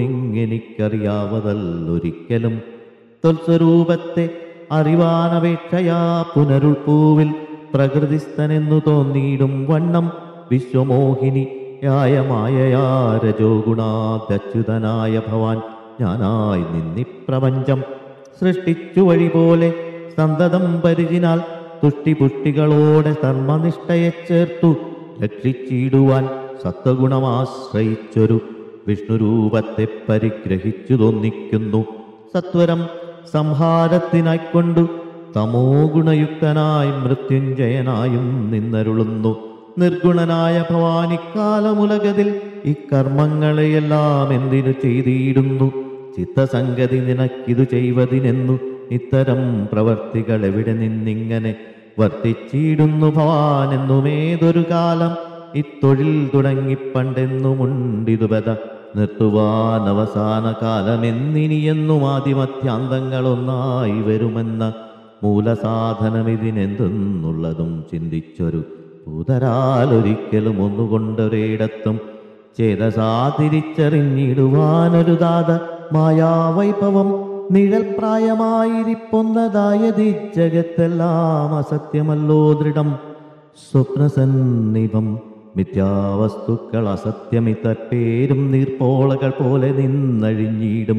A: ഇങ്ങെനിക്കറിയാവതല്ലൊരിക്കലും തൊൽസ്വരൂപത്തെ അറിവാനപേക്ഷയാ പുനരുൾപ്പൂവിൽ പ്രകൃതിസ്ഥനെന്നു തോന്നിയിടും വണ്ണം വിശ്വമോഹിനി യായമായയാ രജോ ഗുണാദ്യച്യുതനായ ഭവാൻ ഞാനായി നിന്നിപ്രപഞ്ചം സൃഷ്ടിച്ചു വഴി പോലെ സന്തതം പരിചിനാൽ തുഷ്ടിപുഷ്ടികളോടെ ധർമ്മനിഷ്ഠയെ ചേർത്തു രക്ഷിച്ചിടുവാൻ സത്വഗുണമാശ്രയിച്ചൊരു വിഷ്ണുരൂപത്തെ പരിഗ്രഹിച്ചു തോന്നിക്കുന്നു സത്വരം സംഹാരത്തിനായിക്കൊണ്ടു തമോ ഗുണയുക്തനായി മൃത്യുഞ്ജയനായും നിന്നരുളുന്നു നിർഗുണനായ ഭവാനിക്കാലമുലകതിൽ ഇക്കർമ്മങ്ങളെയെല്ലാം എന്തിനു ചെയ്തിടുന്നു ചിത്തസംഗതി നിനക്കിതു ചെയ്വതിനെന്നു ഇത്തരം പ്രവർത്തികൾ എവിടെ നിന്നിങ്ങനെ വർത്തിച്ചിടുന്നു ഭവാനെന്നുമേതൊരു കാലം ഇത്തൊഴിൽ തുടങ്ങിപ്പണ്ടെന്നുമുണ്ടിതുപത നിർത്തുവാൻ അവസാന കാലമെന്നിനിയെന്നും ആദിമധ്യാന്തങ്ങളൊന്നായി വരുമെന്ന മൂലസാധനമിതിനെന്തെന്നുള്ളതും ചിന്തിച്ചൊരു പൂതരാലൊരിക്കലും ഒന്നുകൊണ്ടൊരിടത്തും ചേതസാ തിരിച്ചറിഞ്ഞിടുവാനൊരു ദാത മായാവൈഭവം നിഴൽ പ്രായമായിരിപ്പൊന്നതായതി ജഗത്തെല്ലാം അസത്യമല്ലോ ദൃഢം സ്വപ്നസന്നിഭം മിഥ്യാവസ്തുക്കൾ അസത്യമിത്തപ്പേരും നീർപ്പോളകൾ പോലെ നിന്നഴിഞ്ഞിടും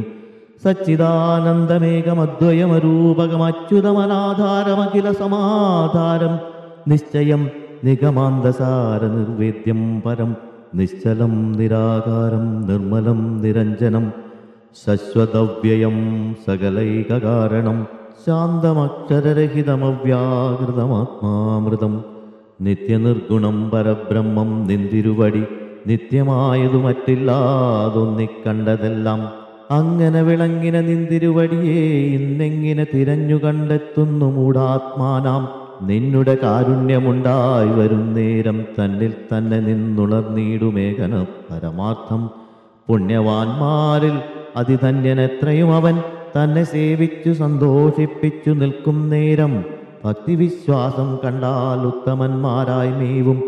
A: സച്ചിദാനന്ദമേകമദ്വയമരൂപകമച്യുതമനാധാരമഖില സമാധാരം നിശ്ചയം നിഗമാന്തസാര നിർവേദ്യം പരം നിശ്ചലം നിരാകാരം നിർമ്മലം നിരഞ്ജനം ശശ്വതവ്യയം സകലൈകകാരണം ശാന്തമക്ഷരരഹിതമവ്യാകൃതമാത്മാമൃതം നിത്യനിർഗുണം പരബ്രഹ്മം നിന്തിരുവടി നിത്യമായതു മറ്റില്ലാതൊന്നിക്കണ്ടതെല്ലാം അങ്ങനെ വിളങ്ങിന നിന്തിരുവടിയെ ഇന്നെങ്ങിനെ തിരഞ്ഞു കണ്ടെത്തുന്നു മൂഢാത്മാനാം നിന്നുടെ കാരുണ്യമുണ്ടായി വരും നേരം തന്നിൽ തന്നെ നിന്നുണർന്നീടുമേകന പരമാർത്ഥം പുണ്യവാന്മാരിൽ അതിധന്യൻ എത്രയും അവൻ തന്നെ സേവിച്ചു സന്തോഷിപ്പിച്ചു നിൽക്കും നേരം ഭക്തിവിശ്വാസം കണ്ടാൽ ഉത്തമന്മാരായി മേവും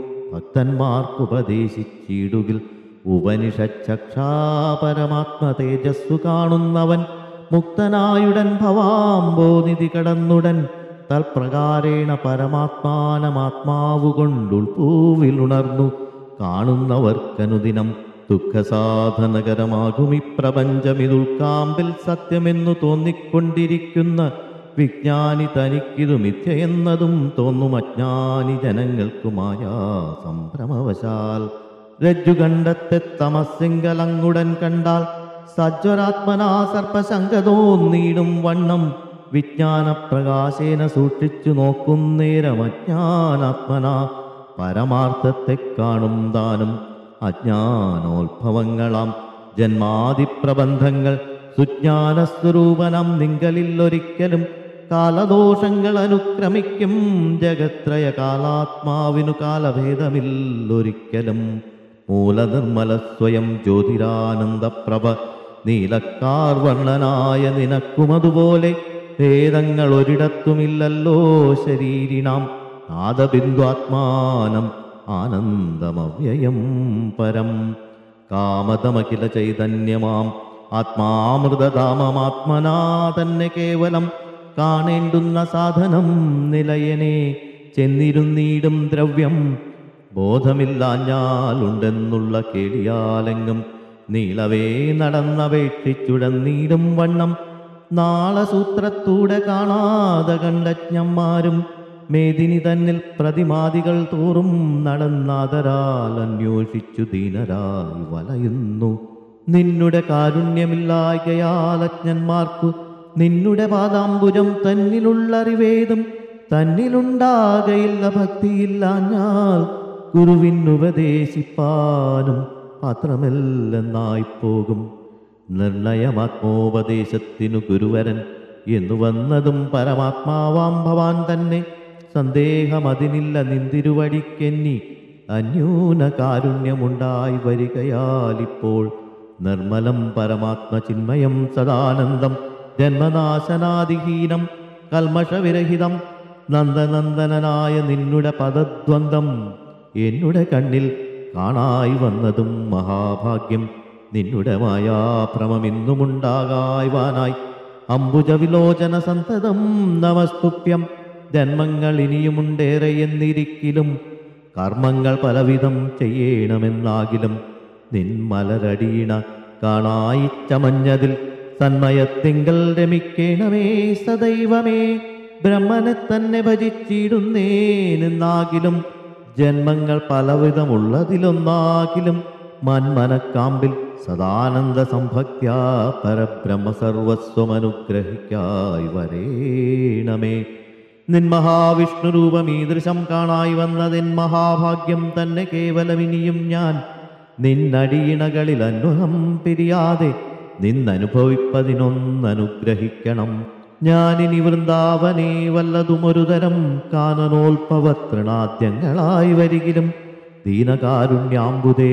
A: ഭക്തന്മാർക്കുപദേശിച്ചിടുകിൽ ഉപനിഷച്ചക്ഷാ പരമാത്മ തേജസ്സു കാണുന്നവൻ മുക്തനായുടൻ ഭവാംബോനിധി കടന്നുടൻ തൽപ്രകാരേണ പരമാത്മാനമാത്മാവു കൊണ്ടുൾപൂവിലുണർന്നു കാണുന്നവർക്കനുദിനം ദുഃഖസാധനകരമാകും ഇപ്രപഞ്ചമിതുൾക്കാമ്പിൽ സത്യമെന്നു തോന്നിക്കൊണ്ടിരിക്കുന്ന വിജ്ഞാനി തനിക്കിതു മിഥ്യയെന്നതും തോന്നും അജ്ഞാനി ജനങ്ങൾക്കുമായ സംഭ്രമവശാൽ രജ്ജുകണ്ഠത്തെ തമസിങ്കലങ്ങുടൻ കണ്ടാൽ സജ്വരാത്മനാ സർപ്പശങ്ക തോന്നിയിടും വണ്ണം വിജ്ഞാനപ്രകാശേന സൂക്ഷിച്ചു നോക്കുന്നേരം അജ്ഞാനാത്മന പരമാർത്ഥത്തെ കാണും താനും അജ്ഞാനോത്ഭവങ്ങളാം ജന്മാതിപ്രബന്ധങ്ങൾ സുജ്ഞാനസ്വരൂപനം നിങ്കലില്ലൊരിക്കലും കാലദോഷങ്ങൾ അനുക്രമിക്കും ജഗത്രയ കാലാത്മാവിനു കാലഭേദമില്ലൊരിക്കലും മൂലനിർമ്മല സ്വയം ജ്യോതിരാനന്ദപ്രഭ നീലക്കാർ വർണ്ണനായ നിനക്കുമതുപോലെ ഭേദങ്ങൾ ഒരിടത്തുമില്ലല്ലോ ശരീരിനാം നാദബിന്ദുആത്മാനം ആനന്ദമവ്യയം പരം കാമതമഖില ചൈതന്യമാം ആത്മാമൃതധാമമാത്മനാ തന്നെ കേവലം കാണേണ്ടുന്ന സാധനം നിലയനെ ചെന്നിരുന്നീടും ദ്രവ്യം ബോധമില്ലാഞ്ഞാലുണ്ടെന്നുള്ള കേളിയാലെങ്കും നീളവേ നടന്നപേക്ഷിച്ചുടന്നീടും വണ്ണം നാളെ സൂത്രത്തൂടെ കാണാതെ കണ്ടജ്ഞന്മാരും മേദിനി തന്നിൽ പ്രതിമാദികൾ തോറും നടന്നാദരാൽ അന്വേഷിച്ചു ദീനരായി വലയുന്നു നിന്നുടെ കാരുണ്യമില്ലായകയാൽ അജ്ഞന്മാർക്കു നിന്നുടെ പാദാംബുജം തന്നിലുള്ളറിവേതും തന്നിലുണ്ടാകയില്ല ഭക്തിയില്ലാഞ്ഞാൽ ഗുരുവിനുപദേശിപ്പാനും മാത്രമല്ലെന്നായിപ്പോകും നിർണയമാത്മോപദേശത്തിനു ഗുരുവരൻ എന്നു വന്നതും പരമാത്മാവാം ഭവാൻ തന്നെ സന്ദേഹമതിനില്ല നിന്തിരുവടിക്കെന്നി അന്യൂന കാരുണ്യമുണ്ടായി വരികയാലിപ്പോൾ നിർമ്മലം പരമാത്മചിന്മയം സദാനന്ദം ജന്മനാശനാദിഹീനം കൽമഷവിരഹിതം നന്ദനന്ദനായ നിന്നുടെ പദദ്വന്ദ്ം എന്നുടെ കണ്ണിൽ കാണായി വന്നതും മഹാഭാഗ്യം നിന്നുടെ മായാഭ്രമമിന്നുമുണ്ടാകായ്വാനായി അംബുജവിലോചന സന്തതം നമസ്തുഭ്യം ജന്മങ്ങൾ ഇനിയുമുണ്ടേറെ എന്നിരിക്കിലും കർമ്മങ്ങൾ പലവിധം ചെയ്യണമെന്നാകിലും നിന്മലരടീണ കാണായി ചമഞ്ഞതിൽ സന്മയത്തിങ്കൽ രമിക്കേണമേ സദൈവമേ ബ്രഹ്മനെ തന്നെ ഭജിച്ചിടുന്നേനെന്നാകിലും ജന്മങ്ങൾ പലവിധമുള്ളതിലൊന്നാകിലും മന്മനക്കാമ്പിൽ സദാനന്ദ സംഭക്ത്യാ പരബ്രഹ്മ സർവസ്വമനുഗ്രഹിക്കായി വരേണമേ നിൻ മഹാവിഷ്ണു രൂപമീദൃശം കാണായി വന്നതിൻ മഹാഭാഗ്യം തന്നെ കേവലമിനിയും ഞാൻ നിന്നടിയിണകളിൽ അന്വഹം പിരിയാതെ നിന്നനുഭവിപ്പതിനൊന്നനുഗ്രഹിക്കണം ഞാനിനി വൃന്ദാവനേ വല്ലതുമൊരു തരം കാനനോത്ഭവ തൃണാദ്യങ്ങളായി വരികിലും ദീനകാരുണ്യാംബുദേ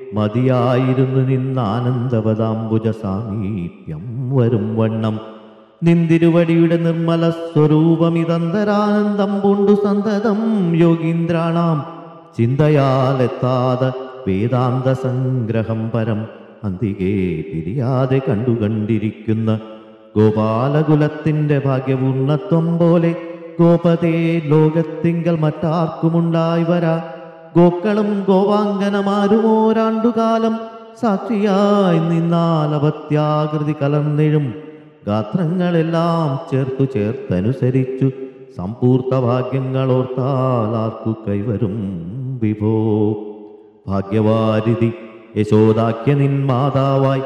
A: മതിയായിരുന്നു നിന്നാനന്ദവതാംബുജ സാമീപ്യം വരും വണ്ണം നിന്തിരുവടിയുടെ നിർമ്മല സ്വരൂപമിതന്തരാനന്ദം പൂണ്ടു സന്തതം യോഗീന്ദ്രാണാം ചിന്തയാലെത്താതെ വേദാന്ത സംഗ്രഹം പരം അന്തികേ പിരിയാതെ കണ്ടുകണ്ടിരിക്കുന്ന ഗോപാലകുലത്തിന്റെ ഭാഗ്യപൂർണത്വം പോലെ ഗോപതേ ലോകത്തിങ്കൽ മറ്റാർക്കുമുണ്ടായി വരാ ഗോക്കളും ഗോവാങ്കനമാരുമോരാണ്ടുകാലം സാക്ഷിയായി നിന്നാൽ അപത്യാകൃതി കലർന്നിഴും ഗാത്രങ്ങളെല്ലാം ചേർത്തു ചേർത്തനുസരിച്ചു സമ്പൂർത്ത ഭാഗ്യങ്ങളോർത്താൽ ആർക്കു കൈവരും വിഭോ ഭാഗ്യവാരിധി യശോദാക്യ നിൻ മാതാവായി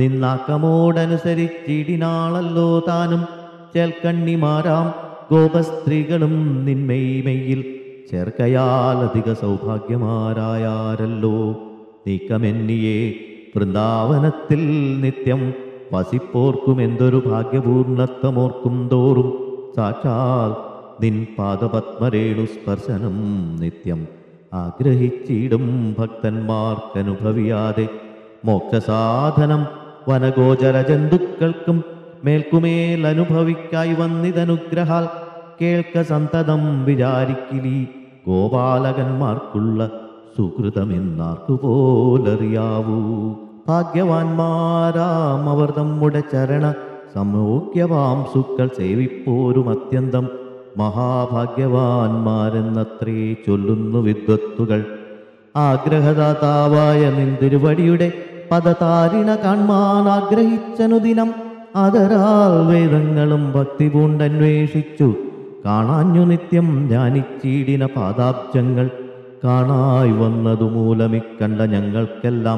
A: നിന്നാക്കമോടനുസരിച്ചിടിനാളല്ലോ താനും ചേൽക്കണ്ണിമാരാം ഗോപസ്ത്രീകളും നിന്മെയ്മെയിൽ ചേർക്കയാൽ അധിക സൗഭാഗ്യമാരായാരല്ലോ നീക്കമെന്നിയെ വൃന്ദാവനത്തിൽ നിത്യം വസിപ്പോർക്കും എന്തൊരു ഭാഗ്യപൂർണത്വമോർക്കും തോറും സാക്ഷാൽ നിൻ പാദപത്മരേണു സ്പർശനം നിത്യം ആഗ്രഹിച്ചിടും ഭക്തന്മാർക്കനുഭവിയാതെ മോക്ഷസാധനം വനഗോചര ജന്തുക്കൾക്കും മേൽക്കുമേൽ അനുഭവിക്കായി വന്നിതനുഗ്രഹാൽ കേൾക്ക സന്തതം വിചാരിക്കിലി ഗോപാലകന്മാർക്കുള്ള സുഹൃതമെന്നാർക്കു പോലറിയാവൂ ഭാഗ്യവാന്മാരാം അവർ നമ്മുടെ ചരണ സമോഗ്യവാംസുക്കൾ സേവിപ്പോരും അത്യന്തം മഹാഭാഗ്യവാന്മാരെന്നത്രേ ചൊല്ലുന്നു വിദ്വത്തുകൾ ആഗ്രഹദാതാവായ നിന്തിരുവടിയുടെ പദതാരിണ കാൺമാൻ ആഗ്രഹിച്ചനുദിനം അതരാൽ വേദങ്ങളും ഭക്തി പൂണ്ടന്വേഷിച്ചു കാണാഞ്ഞു നിത്യം ധ്യാനിച്ചീടിന പാദാബ്ജങ്ങൾ കാണായി വന്നതു മൂലമിക്കണ്ട ഞങ്ങൾക്കെല്ലാം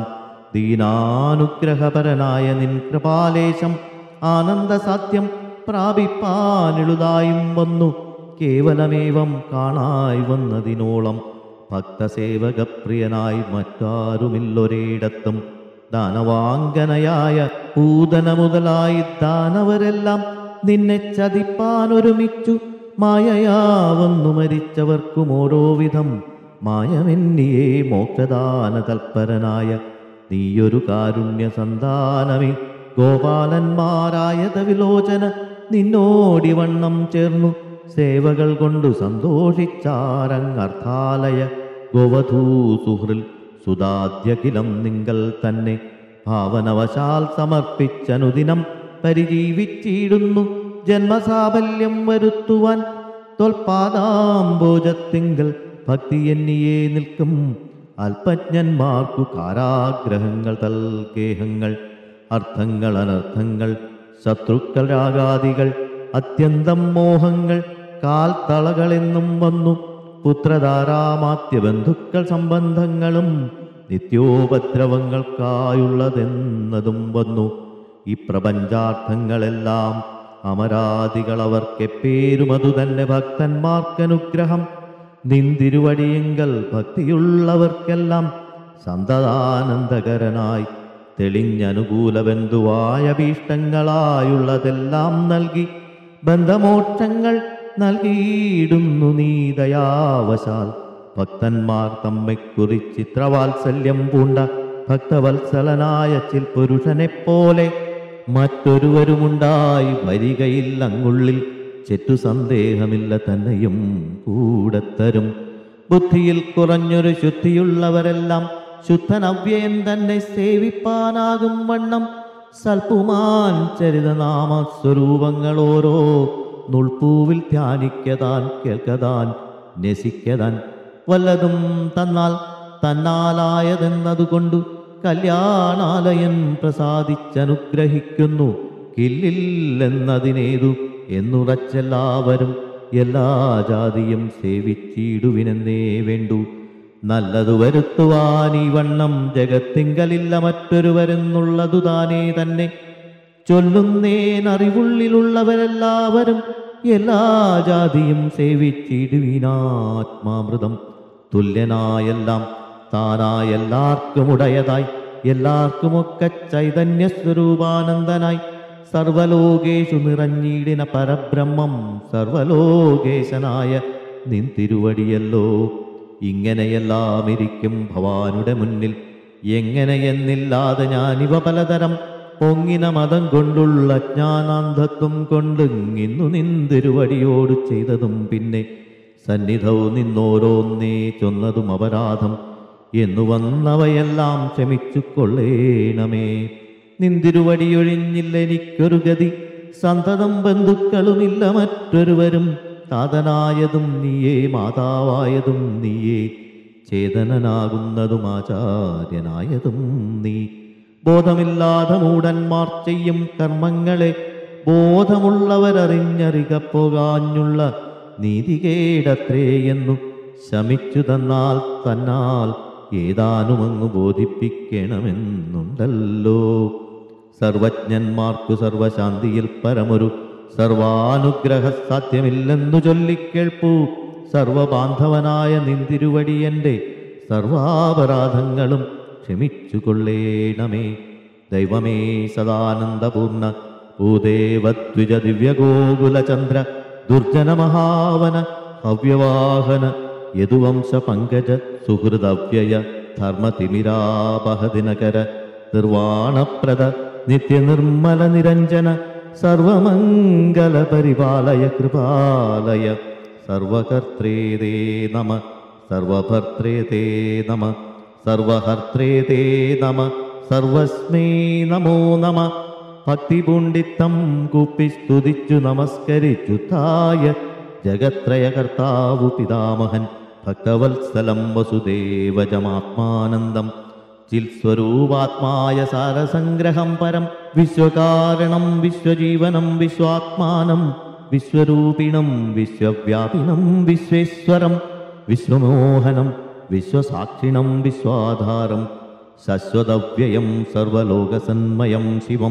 A: ദീനാനുഗ്രഹപരനായ നിൻ കൃപാലേശം ആനന്ദസാധ്യം പ്രാപിപ്പാനെളുതായും വന്നു കേവലമേവം കാണായി വന്നതിനോളം ഭക്തസേവകപ്രിയനായി മറ്റാരുമില്ലൊരിടത്തും ദാനവാങ്കനയായ പൂതന മുതലായി ദാനവരെല്ലാം നിന്നെ ചതിപ്പാനൊരുമിച്ചു മായയാ വന്നു മരിച്ചവർക്കും ഓരോ വിധം മായമെന്നിയെ മോക്ഷദാന തൽപരനായ നീയൊരു കാരുണ്യ സന്താനമേ ഗോപാലന്മാരായത വിലോചന നിന്നോടി വണ്ണം ചേർന്നു സേവകൾ കൊണ്ടു സന്തോഷിച്ചാരങ്ങർത്ഥാലയ ഗോവധൂ സുഹൃൽ സുതാദ്യഖിലം നിങ്കൽ തന്നെ ഭാവനവശാൽ സമർപ്പിച്ചനുദിനം പരിജീവിച്ചിടുന്നു ജന്മസാഫല്യം വരുത്തുവാൻ തൊൽപാദാംബോജത്തിങ്കൽ ഭക്തി എന്നിയെ നിൽക്കും അല്പജ്ഞന്മാർക്കു കാരാഗ്രഹങ്ങൾ തൽഗേഹങ്ങൾ അർത്ഥങ്ങൾ അനർത്ഥങ്ങൾ ശത്രുക്കൾ രാഗാദികൾ അത്യന്തം മോഹങ്ങൾ കാൽ തളകളെന്നും വന്നു പുത്രധാരാമാത്യ ബന്ധുക്കൾ സംബന്ധങ്ങളും നിത്യോപദ്രവങ്ങൾക്കായുള്ളതെന്നതും വന്നു ഈ പ്രപഞ്ചാർത്ഥങ്ങളെല്ലാം അമരാദികൾ അവർക്കെപ്പേരും അതു തന്നെ ഭക്തന്മാർക്കനുഗ്രഹം നിന്തിരുവടിയെങ്കൽ ഭക്തിയുള്ളവർക്കെല്ലാം സന്തതാനന്ദകരനായി തെളിഞ്ഞനുകൂല ബന്ധുവായ ഭീഷ്ടങ്ങളായുള്ളതെല്ലാം നൽകി ബന്ധമോക്ഷങ്ങൾ നൽകിയിടുന്നു നീ ദയാവശാൽ ഭക്തന്മാർ തമ്മെക്കുറിച്ചിത്രവാത്സല്യം പൂണ്ട ഭക്തവത്സലനായ ചിൽ പുരുഷനെപ്പോലെ മറ്റൊരുവരുമുണ്ടായി വരികയില്ലങ്ങുള്ളിൽ ചെറ്റു സന്ദേഹമില്ല തന്നെയും കൂടത്തരും ബുദ്ധിയിൽ കുറഞ്ഞൊരു ശുദ്ധിയുള്ളവരെല്ലാം ശുദ്ധനവ്യയൻ തന്നെ സേവിപ്പാനാകും വണ്ണം സൽപുമാൻ ചരിതനാമ സ്വരൂപങ്ങൾ ഓരോ നുൾപ്പൂവിൽ ധ്യാനിക്കതാൻ കേൾക്കതാൻ നസിക്കതാൻ വല്ലതും തന്നാൽ തന്നാലായതെന്നതുകൊണ്ടു കല്യാണാലയൻ പ്രസാദിച്ചനുഗ്രഹിക്കുന്നു കില്ലില്ലെന്നതിനേതു എന്നുറച്ചെല്ലാവരും എല്ലാ ജാതിയും സേവിച്ചിടുവിനെന്നേ വേണ്ടു നല്ലതു വരുത്തുവാൻ ഈ വണ്ണം ജഗത്തിങ്കലില്ല മറ്റൊരുവരെന്നുള്ളതു താനേ തന്നെ ചൊല്ലുന്നേൻ അറിവുള്ളിലുള്ളവരെല്ലാവരും എല്ലാ ജാതിയും സേവിച്ചിടുവിനാത്മാമൃതം തുല്യനായെല്ലാം താനായ എല്ലാവർക്കും ഉടയതായി എല്ലാവർക്കുമൊക്കെ ചൈതന്യ സ്വരൂപാനന്ദനായി സർവലോകേഷു നിറഞ്ഞിടിന പരബ്രഹ്മം സർവലോകേശനായ നിൻ തിരുവടിയല്ലോ ഇങ്ങനെയെല്ലാം ഇരിക്കും ഭവാനുടെ മുന്നിൽ എങ്ങനെയെന്നില്ലാതെ ഞാനിവ പലതരം പൊങ്ങിന മതം കൊണ്ടുള്ള ജ്ഞാനാന്ധത്വം കൊണ്ടിങ്ങിന്നു നിന്തിരുവടിയോട് ചെയ്തതും പിന്നെ സന്നിധവും നിന്നോരോന്നേ ചൊന്നതും അപരാധം എന്നു വന്നവയെല്ലാം ക്ഷമിച്ചു കൊള്ളേണമേ നിന്തിരുവടിയൊഴിഞ്ഞില്ല എനിക്കൊരു ഗതി സന്തതം ബന്ധുക്കളുമില്ല മറ്റൊരുവരും താതനായതും നീയേ മാതാവായതും നീയേ ചേതനനാകുന്നതും ആചാര്യനായതും നീ ബോധമില്ലാതെ മൂടന്മാർ ചെയ്യും കർമ്മങ്ങളെ ബോധമുള്ളവരറിഞ്ഞറിക പോകാഞ്ഞുള്ള നീതികേടത്രേ എന്നു ശമിച്ചു തന്നാൽ തന്നാൽ ഏതാനുമങ്ങു ബോധിപ്പിക്കണമെന്നുണ്ടല്ലോ സർവജ്ഞന്മാർക്കു സർവശാന്തിയിൽ പരമൊരു സർവാനുഗ്രഹ സാധ്യമില്ലെന്നു ചൊല്ലിക്കേൾപ്പൂ സർവബാന്ധവനായ നിന്തിരുവടിയന്റെ സർവാപരാധങ്ങളും ക്ഷമിച്ചു കൊള്ളേണമേ ദൈവമേ സദാനന്ദപൂർണ ഭൂദേവദ്വിജ ദിവ്യഗോകുലചന്ദ്ര ദുർജന മഹാവന ഹവ്യവാഹന യദുവംശ പങ്കജ സുഹൃദവ്യയ ധർമ്മതിമിരാപഹദിനകര നിർവാണപ്രദ നിത്യനിർമ്മല നിരഞ്ജന സർവമംഗല പരിപാലയ കൃപാലയ സർവകർത്രേ തേ നമ സർവഭർത്രേ തേ നമ സർവഹർത്രേ തേ നമ സർവസ്മൈ നമോ നമ ഭക്തിപുണ്ഡിത്തം കൂപ്പി സ്തുതിച്ചു നമസ്കരിച്ചു തായ ജഗത്രയകർത്താവു പിതാമഹൻ ഭക്തവത്സലം വസുദേവജമാത്മാനന്ദം ചിൽസ്വരൂപാത്മായ സാരസംഗ്രഹം പരം വിശ്വകാരണം വിശ്വജീവനം വിശ്വാത്മാനം വിശ്വരൂപിണം വിശ്വവ്യാപിനം വിശ്വേശ്വരം വിശ്വമോഹനം വിശ്വസാക്ഷിണം വിശ്വാധാരം ശശ്വതവ്യയം സർവലോകസന്മയം ശിവം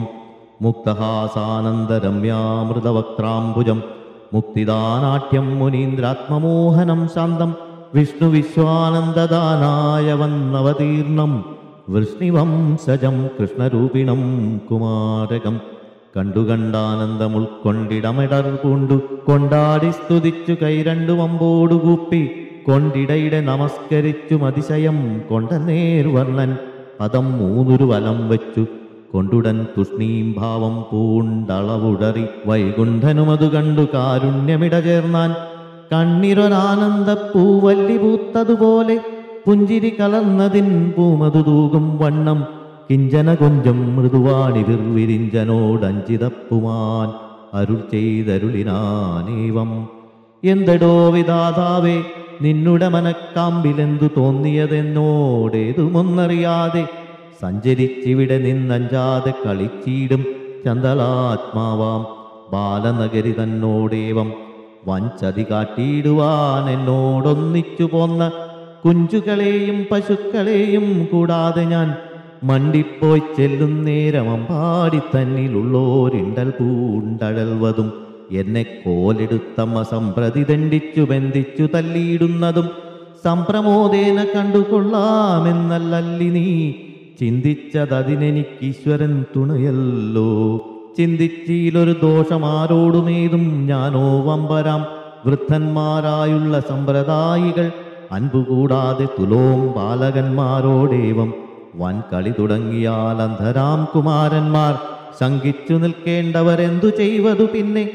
A: മുക്തഹാസാനന്ദരമ്യാമൃതവക്ത്രാംബുജം മുക്തിദാനാട്യം മുനീന്ദ്രാത്മമോഹനം ശാന്തം വിഷ്ണു വിശ്വാനന്ദദാനായ വന്നവതീർണം വൃഷ്ണിവംശജം കൃഷ്ണരൂപിണം കുമാരകം കണ്ടുകണ്ടാനന്ദം ഉൾക്കൊണ്ടിടമിടർ പൂണ്ടു കൊണ്ടാടി സ്തുതിച്ചു കൈരണ്ടു വമ്പോടുകൂപ്പി കൊണ്ടിടയിടെ നമസ്കരിച്ചു അതിശയം കൊണ്ട നേർവർണ്ണൻ പദം മൂന്നൊരു വലം വെച്ചു കൊണ്ടുടൻ തുഷ്ണീം ഭാവം പൂണ്ടളവുടറി വൈകുണ്ഠനുമതു കണ്ടു കാരുണ്യമിട ചേർന്നാൻ കണ്ണിരൊരാനന്ദ പൂവല്ലി പൂത്തതുപോലെ പുഞ്ചിരി കലർന്നതിൻ പൂമതു തൂകും വണ്ണം കിഞ്ചന കൊഞ്ചം മൃദുവാണിതിർ വിരിഞ്ചനോടഞ്ചിതപ്പുമാൻ അരുൾ ചെയ്തരുളിനാനേവം എന്തടോ വിധാതാവേ നിന്നുടെ മനക്കാമ്പിലെന്തു തോന്നിയതെന്നോടേതുമൊന്നറിയാതെ സഞ്ചരിച്ചിവിടെ നിന്നഞ്ചാതെ കളിച്ചീടും ചന്തളാത്മാവാം ബാലനഗരി തന്നോടേവം വഞ്ചതി കാട്ടിയിടുവാൻ എന്നോടൊന്നിച്ചു പോന്ന കുഞ്ചുകളെയും പശുക്കളെയും കൂടാതെ ഞാൻ മണ്ടിപ്പോയി ചെല്ലും നേരം അമ്പാടി തന്നിലുള്ളോരിണ്ടൽ പൂണ്ടഴൽവതും എന്നെ കോലെടുത്തമ്മ സംപ്രതി ദണ്ഡിച്ചു ബന്ധിച്ചു തല്ലിയിടുന്നതും സംപ്രമോദേന കണ്ടുകൊള്ളാമെന്നല്ലല്ലി നീ ചിന്തിച്ചതതിനെനിക്കീശ്വരൻ തുണയല്ലോ ചിന്തിച്ചീലൊരു ദോഷമാരോടുമേതും ഞാനോ വമ്പരാം വൃദ്ധന്മാരായുള്ള സമ്പ്രദായികൾ അൻപുകൂടാതെ തുലോം ബാലകന്മാരോടേവം വൻ കളി തുടങ്ങിയാൽ അന്ധരാം കുമാരന്മാർ ശങ്കിച്ചു നിൽക്കേണ്ടവരെന്തു ചെയ്വതു പിന്നെ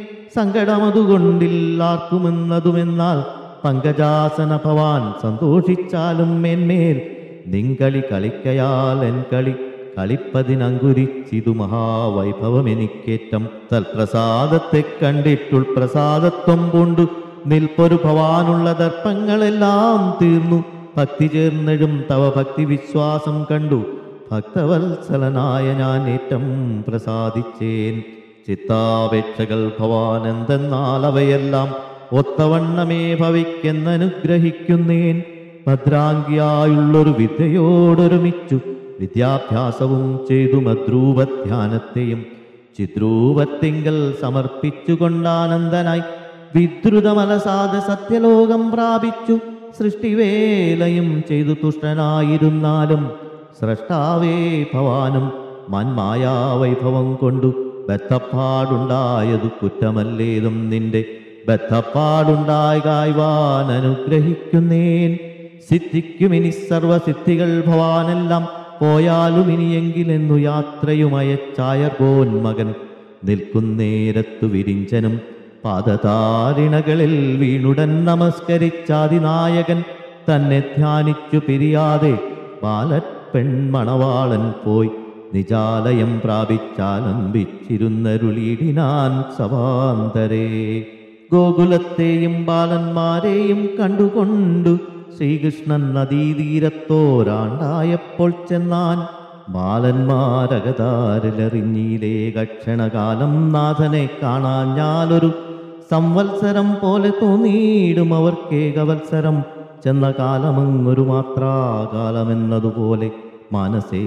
A: സങ്കടമതുകൊണ്ടില്ലാർക്കുമെന്നതുമെന്നാൽ പങ്കജാസന ഭവാൻ സന്തോഷിച്ചാലും മേന്മേൽ നിങ്കളി കളിക്കയാൽ എൻ കളി കളിപ്പതിനങ്കുരിച്ചിതു മഹാവൈഭവം എനിക്കേറ്റം തൽപ്രസാദത്തെ കണ്ടിട്ടുൾ പ്രസാദത്വം കൊണ്ടു നിൽപ്പൊരു ഭവാനുള്ള ദർപ്പങ്ങളെല്ലാം തീർന്നു ഭക്തി ചേർന്നഴും തവ ഭക്തി വിശ്വാസം കണ്ടു ഭക്തവത്സലനായ ഞാൻ ഏറ്റം പ്രസാദിച്ചേൻ ചിത്താപേക്ഷകൾ ഭവാൻ എന്തെന്നാൽ അവയെല്ലാം ഒത്തവണ്ണമേ ഭവിക്കെന്നനുഗ്രഹിക്കുന്നേൻ ഭദ്രാംഗിയായുള്ളൊരു വിദ്യയോടൊരുമിച്ചു വിദ്യാഭ്യാസവും ചെയ്തു മദ്രൂപധ്യാനത്തെയും ചിദ്രൂപത്തിങ്കൽ സമർപ്പിച്ചുകൊണ്ടാനന്ദനായി വിദ്രുതമലസാദ സത്യലോകം പ്രാപിച്ചു സൃഷ്ടിവേലയും ചെയ്തു തുഷ്ടനായിരുന്നാലും സ്രഷ്ടാവേ ഭവാനും മന്മായാവൈഭവം കൊണ്ടു ബദ്ധപ്പാടുണ്ടായതു കുറ്റമല്ലേതും നിന്റെ ബദ്ധപ്പാടുണ്ടായി കായ്വാൻ അനുഗ്രഹിക്കുന്നേൻ സിദ്ധിക്കുമിനി സർവസിദ്ധികൾ ഭവാനെല്ലാം പോയാലും ഇനിയെങ്കിലെന്നു യാത്രയുമയച്ചായർകോൻ മകൻ നിൽക്കുന്നേരത്തു വിരിഞ്ചനും പാദതാരിണകളിൽ വീണുടൻ നമസ്കരിച്ചാതിനായകൻ തന്നെ ധ്യാനിച്ചു പിരിയാതെ ബാലപ്പെൺമണവാളൻ പോയി നിജാലയം പ്രാപിച്ചാലംബിച്ചിരുന്നരുളിയിടിനാൻ സവാന്തരേ ഗോകുലത്തെയും ബാലന്മാരെയും കണ്ടുകൊണ്ടു ശ്രീകൃഷ്ണൻ നദീതീരത്തോരാണ്ടായപ്പോൾ ചെന്നാൻ ബാലന്മാരകതാരിലെറിഞ്ഞിലേ കക്ഷണകാലം നാഥനെ കാണാഞ്ഞാലൊരു സംവത്സരം പോലെ തോന്നിയിടും അവർക്കേകവത്സരം ചെന്ന കാലമങ്ങൊരു മാത്രാകാലമെന്നതുപോലെ മനസ്സേ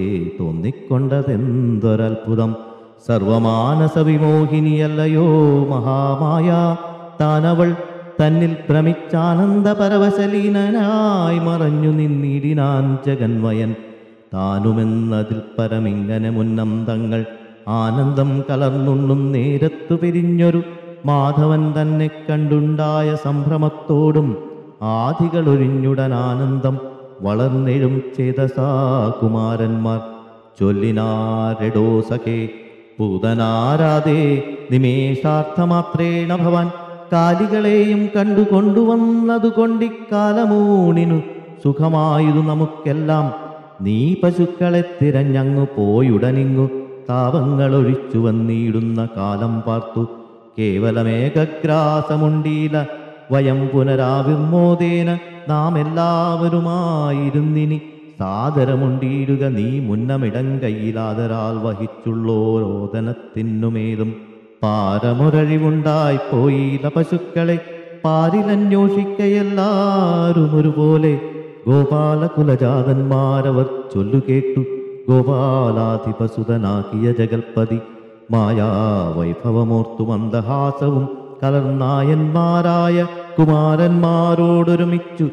A: തോന്നിക്കൊണ്ടതെന്തൊരത്ഭുതം സർവമാനസ വിമോഹിനിയല്ലയോ മഹാമായ താനവൾ തന്നിൽ ഭ്രമിച്ചാനന്ദ പരവശലീനനായി മറഞ്ഞു നിന്നിടിനാൻ ജഗന്മയൻ താനുമെന്നതിൽ പരമിങ്ങനെ മുന്നം തങ്ങൾ ആനന്ദം കലർന്നുണ്ണും നേരത്തു പിരിഞ്ഞൊരു മാധവൻ തന്നെ കണ്ടുണ്ടായ സംഭ്രമത്തോടും ആദികളൊഴിഞ്ഞുടൻ ആനന്ദം വളർന്നെഴും ചേതസാ കുമാരന്മാർ ചൊല്ലിനാരെടോ സഖേ പൂതനാരാധേ നിമേഷാർത്ഥമാത്രേണ ഭവാൻ കാലികളെയും കണ്ടു കൊണ്ടുവന്നതു കൊണ്ടിക്കാലമൂണിനു സുഖമായതു നമുക്കെല്ലാം നീ പശുക്കളെ തിരഞ്ഞങ്ങു പോയുടനിങ്ങു താപങ്ങളൊഴിച്ചു വന്നിടുന്ന കാലം പാർത്തു കേവലമേകഗ്രാസമുണ്ടീല വയം പുനരാവിർമോദേന നാം എല്ലാവരുമായിരുന്നിനി സാദരമുണ്ടീടുക നീ മുന്നമിടം കയ്യിലാദരാൽ വഹിച്ചുള്ളോരോദനത്തിനുമേതും പാരമുരഴിവുണ്ടായി പോയില്ല പശുക്കളെ പാരിലന്വേഷിക്കയെല്ലാരും ഒരുപോലെ ഗോപാലകുലജാതന്മാരവർ ചൊല്ലുകേട്ടു ഗോപാലാധിപസുതനാക്കിയ ജഗൽപതി മായാ വൈഭവമോർത്തു മന്ദഹാസവും കലർനായന്മാരായ കുമാരന്മാരോടൊരുമിച്ചു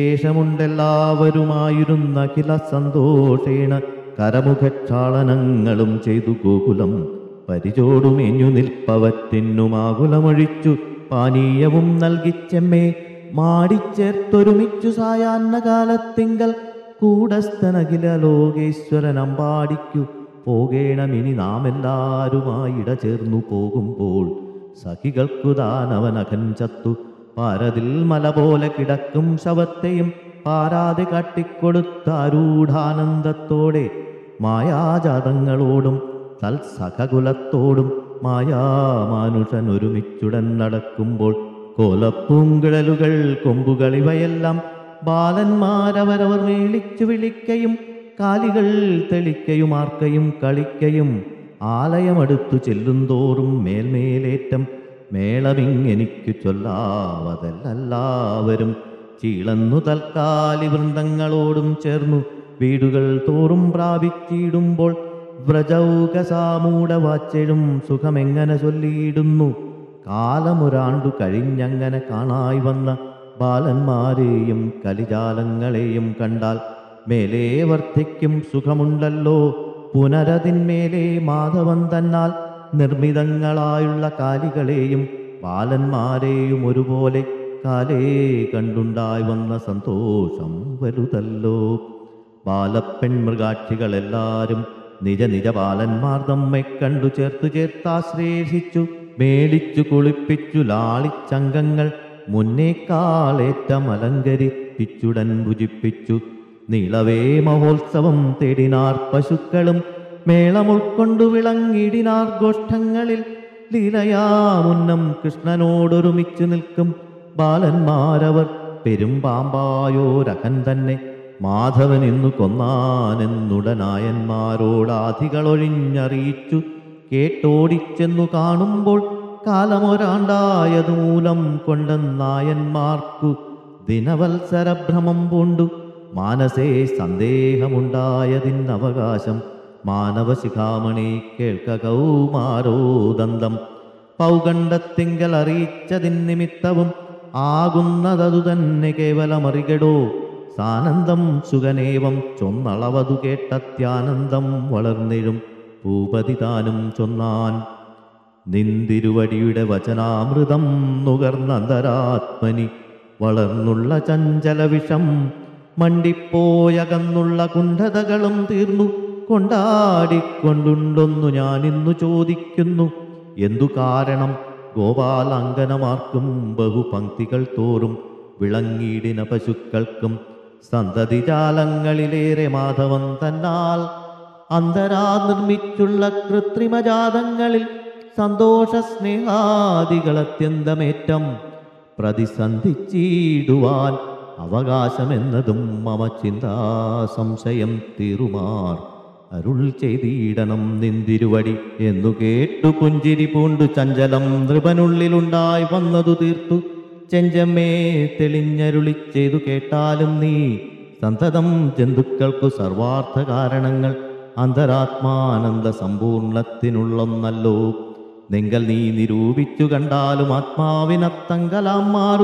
A: ശേഷമുണ്ടെല്ലാവരുമായിരുന്ന അഖില സന്തോഷേണ കരമുഖക്ഷാളനങ്ങളും ചെയ്തു ഗോകുലം പരിചോടുമേഞ്ഞു നിൽപ്പവറ്റിന്നുമാകുലമൊഴിച്ചു പാനീയവും നൽകിച്ചെമ്മേ മാടിച്ചേർത്തൊരുമിച്ചു സായാഹ്ന കാലത്തിങ്കൽ കൂടസ്ഥനകില ലോകേശ്വരൻ അമ്പാടിക്കു പോകേണമിനി നാം എല്ലാരുമായി ഇടചേർന്നു പോകുമ്പോൾ സഖികൾക്കു ദാനവനഖൻ ചത്തു പാരതിൽ മല പോലെ കിടക്കും ശവത്തെയും പാരാതെ കാട്ടിക്കൊടുത്താരൂഢാനന്ദത്തോടെ മായാജാതങ്ങളോടും തൽസഖകുലത്തോടും മായാമാനുഷൻ ഒരുമിച്ചുടൻ നടക്കുമ്പോൾ കോലപ്പൂങ്കിഴലുകൾ കൊമ്പുകൾ ഇവയെല്ലാം ബാലന്മാരവരവർ മേളിച്ചു വിളിക്കയും കാലികൾ തെളിക്കയും ആർക്കയും കളിക്കയും ആലയമടുത്തു ചെല്ലുന്തോറും മേൽമേലേറ്റം മേളമിങ്ങെനിക്കു ചൊല്ലാവതല്ലെല്ലാവരും ചീളന്നു തൽക്കാലി വൃന്ദങ്ങളോടും ചേർന്നു വീടുകൾ തോറും പ്രാപിച്ചിടുമ്പോൾ വ്രജൗകസാമൂട വാച്ചെഴും സുഖമെങ്ങനെ ചൊല്ലിയിടുന്നു കാലമൊരാണ്ടു കഴിഞ്ഞങ്ങനെ കാണായി വന്ന ബാലന്മാരെയും കലിജാലങ്ങളെയും കണ്ടാൽ മേലേ വർദ്ധിക്കും സുഖമുണ്ടല്ലോ പുനരതിന്മേലെ മാധവൻ തന്നാൽ നിർമ്മിതങ്ങളായുള്ള കാലികളെയും ബാലന്മാരെയും ഒരുപോലെ കാലേ കണ്ടുണ്ടായി വന്ന സന്തോഷം വലുതല്ലോ ബാലപ്പെൺമൃഗാക്ഷികളെല്ലാരും നിജ നിജ ബാലന്മാർ നമ്മെ കണ്ടു ചേർത്തു ചേർത്താശ്ലേഷിച്ചു മേളിച്ചു കുളിപ്പിച്ചു ലാളിച്ചങ്കങ്ങൾ മുന്നേക്കാളേറ്റം അലങ്കരിപ്പിച്ചുടൻ ഭുജിപ്പിച്ചു നീളവേ മഹോത്സവം തേടിനാർ പശുക്കളും മേളം ഉൾക്കൊണ്ടു വിളങ്ങിടിനാർ ഗോഷ്ഠങ്ങളിൽ ലീലയാമുന്നം കൃഷ്ണനോടൊരുമിച്ചു നിൽക്കും ബാലന്മാരവർ പെരുമ്പാമ്പായോരകൻ തന്നെ മാധവൻ ഇന്നു കൊന്നാനെന്നുടനായന്മാരോടാധികളൊഴിഞ്ഞറിയിച്ചു കേട്ടോടിച്ചെന്നു കാണുമ്പോൾ കാലമൊരാണ്ടായതു മൂലം കൊണ്ടെന്നായന്മാർക്കു ദിനവത്സരഭ്രമം പൂണ്ടു മാനസേ സന്ദേഹമുണ്ടായതിനവകാശം മാനവശിഖാമണി കേൾക്ക കൗമാരോദന്തം പൗകണ്ഡത്തിങ്കൽ അറിയിച്ചതിൻ നിമിത്തവും ആകുന്നതതു തന്നെ കേവലമറികടോ സാനന്ദം സുഖനേവം ചൊന്നളവതു കേട്ടത്യാനന്ദം വളർന്നിഴും ഭൂപതി താനും ചൊന്നാൻ നിന്തിരുവടിയുടെ വചനാമൃതം നുകർന്നന്തരാത്മനി വളർന്നുള്ള ചഞ്ചല വിഷം മണ്ടിപ്പോയകന്നുള്ള കുണ്ഠതകളും തീർന്നു കൊണ്ടാടിക്കൊണ്ടുണ്ടൊന്നു ഞാനിന്നു ചോദിക്കുന്നു എന്തു കാരണം ഗോപാലങ്കനമാർക്കും ബഹുപംക്തികൾ തോറും വിളങ്ങിയിടിന പശുക്കൾക്കും സന്തതിജാലങ്ങളിലേറെ മാധവൻ തന്നാൽ അന്തരാ നിർമ്മിച്ചുള്ള കൃത്രിമജാതങ്ങളിൽ സന്തോഷ സ്നേഹാദികളത്യന്തമേറ്റം പ്രതിസന്ധിച്ചിടുവാൻ അവകാശമെന്നതും മമ ചിന്താ സംശയം തീറുമാർ അരുൾ ചെയ്തിടണം നിന്തിരുവടി എന്നു കേട്ടു പുഞ്ചിരി പൂണ്ടു ചഞ്ചലം നൃപനുള്ളിലുണ്ടായി വന്നതു തീർത്തു ചെഞ്ചമ്മേ തെളിഞ്ഞരുളി ചെയ്തു കേട്ടാലും നീ സന്തതം ജന്തുക്കൾക്കു സർവാർത്ഥ കാരണങ്ങൾ അന്തരാത്മാനന്ദ സമ്പൂർണത്തിനുള്ളൊന്നല്ലോ നിങ്ങൾ നീ നിരൂപിച്ചു കണ്ടാലും ആത്മാവിനത്തങ്കലാം മാറു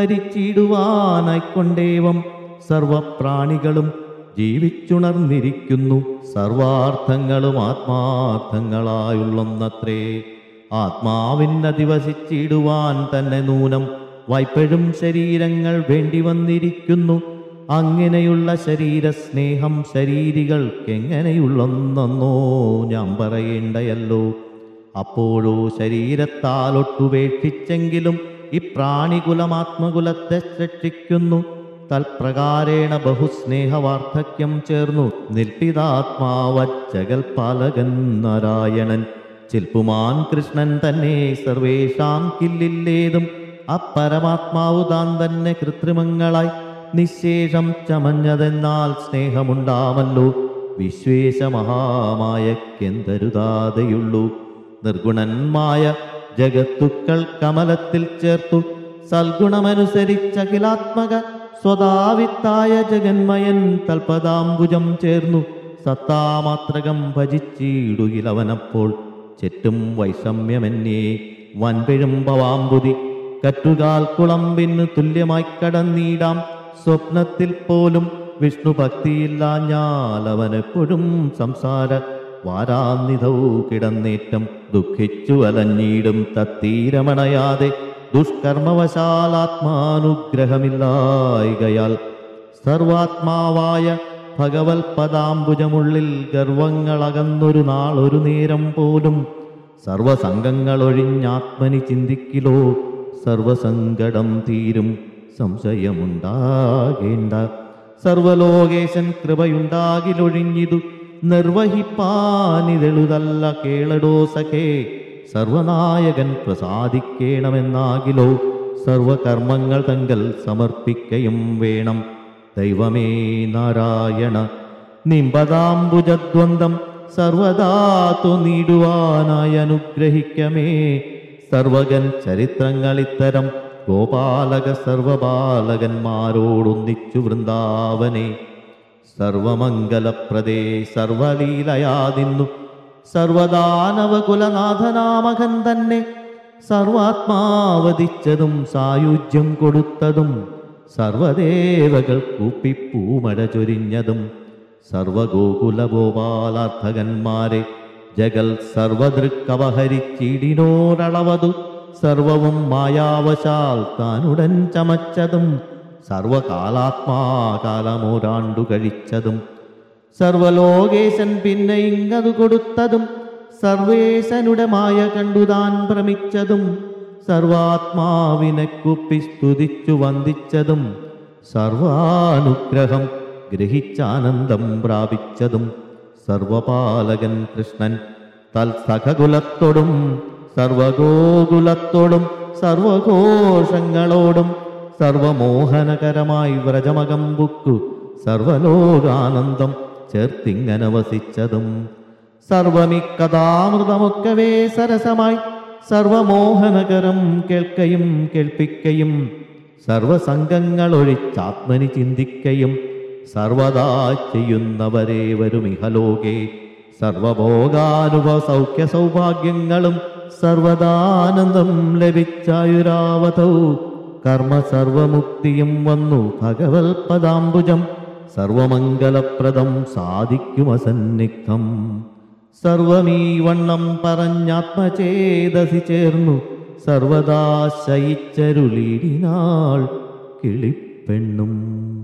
A: ഭരിച്ചിടുവാനായിക്കൊണ്ടേവം സർവപ്രാണികളും ജീവിച്ചുണർന്നിരിക്കുന്നു സർവാർത്ഥങ്ങളും ആത്മാർത്ഥങ്ങളായുള്ളൊന്നത്രേ ആത്മാവിനധിവസിച്ചിടുവാൻ തന്നെ നൂനം വായ്പഴും ശരീരങ്ങൾ വേണ്ടി വന്നിരിക്കുന്നു അങ്ങനെയുള്ള ശരീരസ്നേഹം ശരീരികൾക്കെങ്ങനെയുള്ളൊന്നോ ഞാൻ പറയേണ്ടയല്ലോ അപ്പോഴോ ശരീരത്താൽ ഒട്ടുപേക്ഷിച്ചെങ്കിലും ഈ പ്രാണികുലമാത്മകുലത്തെ രക്ഷിക്കുന്നു തൽപ്രകാരേണ ബഹുസ്നേഹവാർദ്ധക്യം ചേർന്നു നിൽപ്പിതാത്മാവച്ചകൽപാലകൻ നാരായണൻ ചിൽപ്പുമാൻ കൃഷ്ണൻ തന്നെ സർവേഷാം കില്ലില്ലേതും അപ്പരമാത്മാവു താൻ തന്നെ കൃത്രിമങ്ങളായി നിശേഷം ചമഞ്ഞതെന്നാൽ സ്നേഹമുണ്ടാമല്ലോ വിശ്വേശ മഹാമായക്കെന്തരുതാതെയുള്ളൂ നിർഗുണന്മായ ജഗത്തുക്കൾ കമലത്തിൽ ചേർത്തു സൽഗുണമനുസരിച്ചഖിലാത്മക സ്വതാവിത്തായ ജഗന്മയൻ തൽപദാംബുജം ചേർന്നു സത്താമാത്രകം ഭജിച്ചിടുകിലവനപ്പോൾ ചെറ്റും വൈഷമ്യമെന്നേ വൻപിഴും ഭവാമ്പുതി കറ്റുകാൽ കുളമ്പിന് തുല്യമായി കടന്നീടാം സ്വപ്നത്തിൽ പോലും വിഷ്ണു ഭക്തിയില്ലാഞ്ഞാൽ അവനെപ്പോഴും സംസാര വാരാന്നിധൗ കിടന്നേറ്റം ദുഃഖിച്ചു അലഞ്ഞിടും തത്തീരമണയാതെ ദുഷ്കർമ്മവശാൽ ആത്മാനുഗ്രഹമില്ലായികയാൽ സർവാത്മാവായ ഭഗവത് പദാംബുജമുള്ളിൽ ഗർവങ്ങളകന്നൊരു നാൾ ഒരു നേരം പോലും സർവസംഗങ്ങളൊഴിഞ്ഞാത്മനി ചിന്തിക്കിലോ സർവസങ്കടം തീരും സംശയമുണ്ടാകേണ്ട സർവലോകേശൻ കൃപയുണ്ടാകിലൊഴിഞ്ഞിതു നിർവഹിപ്പാനിതെളുതല്ല കേളടോ സഖേ സർവനായകൻ പ്രസാദിക്കേണമെന്നാകിലോ സർവകർമ്മങ്ങൾ തങ്കൽ സമർപ്പിക്കയും വേണം ദൈവമേ നാരായണ നിമ്പതാംബുജദ്വന്ദ്ം സർവദാതു നീടുവാനായി അനുഗ്രഹിക്കമേ സർവകൻ ചരിത്രങ്ങൾ ഇത്തരം ഗോപാലക സർവബാലകന്മാരോടൊന്നിച്ചു വൃന്ദാവനെ സർവമംഗലപ്രദേ സർവലീലയാതിന്നു സർവദാനവകുലനാഥനാമകൻ തന്നെ സർവാത്മാവതിച്ചതും സായുജ്യം കൊടുത്തതും സർവദേവകൾ കൂപ്പിപ്പൂമഴ ചൊരിഞ്ഞതും സർവഗോകുലഗോപാലാർത്ഥകന്മാരെ ജഗൽ സർവദൃക്കവഹരിച്ചിടിനോരളവതു സർവവും മായാവശാൽ താനുടൻ ചമച്ചതും സർവകാലാത്മാകാലമോരാണ്ടു കഴിച്ചതും സർവലോകേശൻ പിന്നെ ഇങ്ങതു കൊടുത്തതും സർവേശനുടെ മായ കണ്ടുതാൻ ഭ്രമിച്ചതും സർവാത്മാവിനെ കുപ്പി സ്തുതിച്ചു വന്ദിച്ചതും സർവാനുഗ്രഹം ഗ്രഹിച്ചാനന്ദം പ്രാപിച്ചതും സർവപാലകൻ കൃഷ്ണൻ തൽസഖകുലത്തോടും സർവഗോകുലത്തോടും സർവഘോഷങ്ങളോടും സർവമോഹനകരമായി വ്രജമകമ്പുക്കു സർവലോകാനന്ദം ചേർത്തിങ്ങനെ വസിച്ചതും സർവമിക്കഥാമൃതമൊക്കവേ സരസമായി സർവമോഹനകരം കേൾക്കയും കേൾപ്പിക്കയും സർവസംഗങ്ങൾ ഒഴിച്ചാത്മനി ചിന്തിക്കയും സർവദാ ചെയ്യുന്നവരേ വരുമിഹലോകേ സർവഭോഗാനുഭവ സൗഖ്യ സൗഭാഗ്യങ്ങളും സർവദാനന്ദം ലഭിച്ചായുരാവതൗ കർമ്മ സർവമുക്തിയും വന്നു ഭഗവത് പദാംബുജം സർവമംഗലപ്രദം സാധിക്കുമസന്നിഗ്ധം സർവമീ വണ്ണം പറഞ്ഞാത്മചേതസി ചേർന്നു സർവദാ ശയിച്ചരുളിടിനാൾ കിളിപ്പെണ്ണും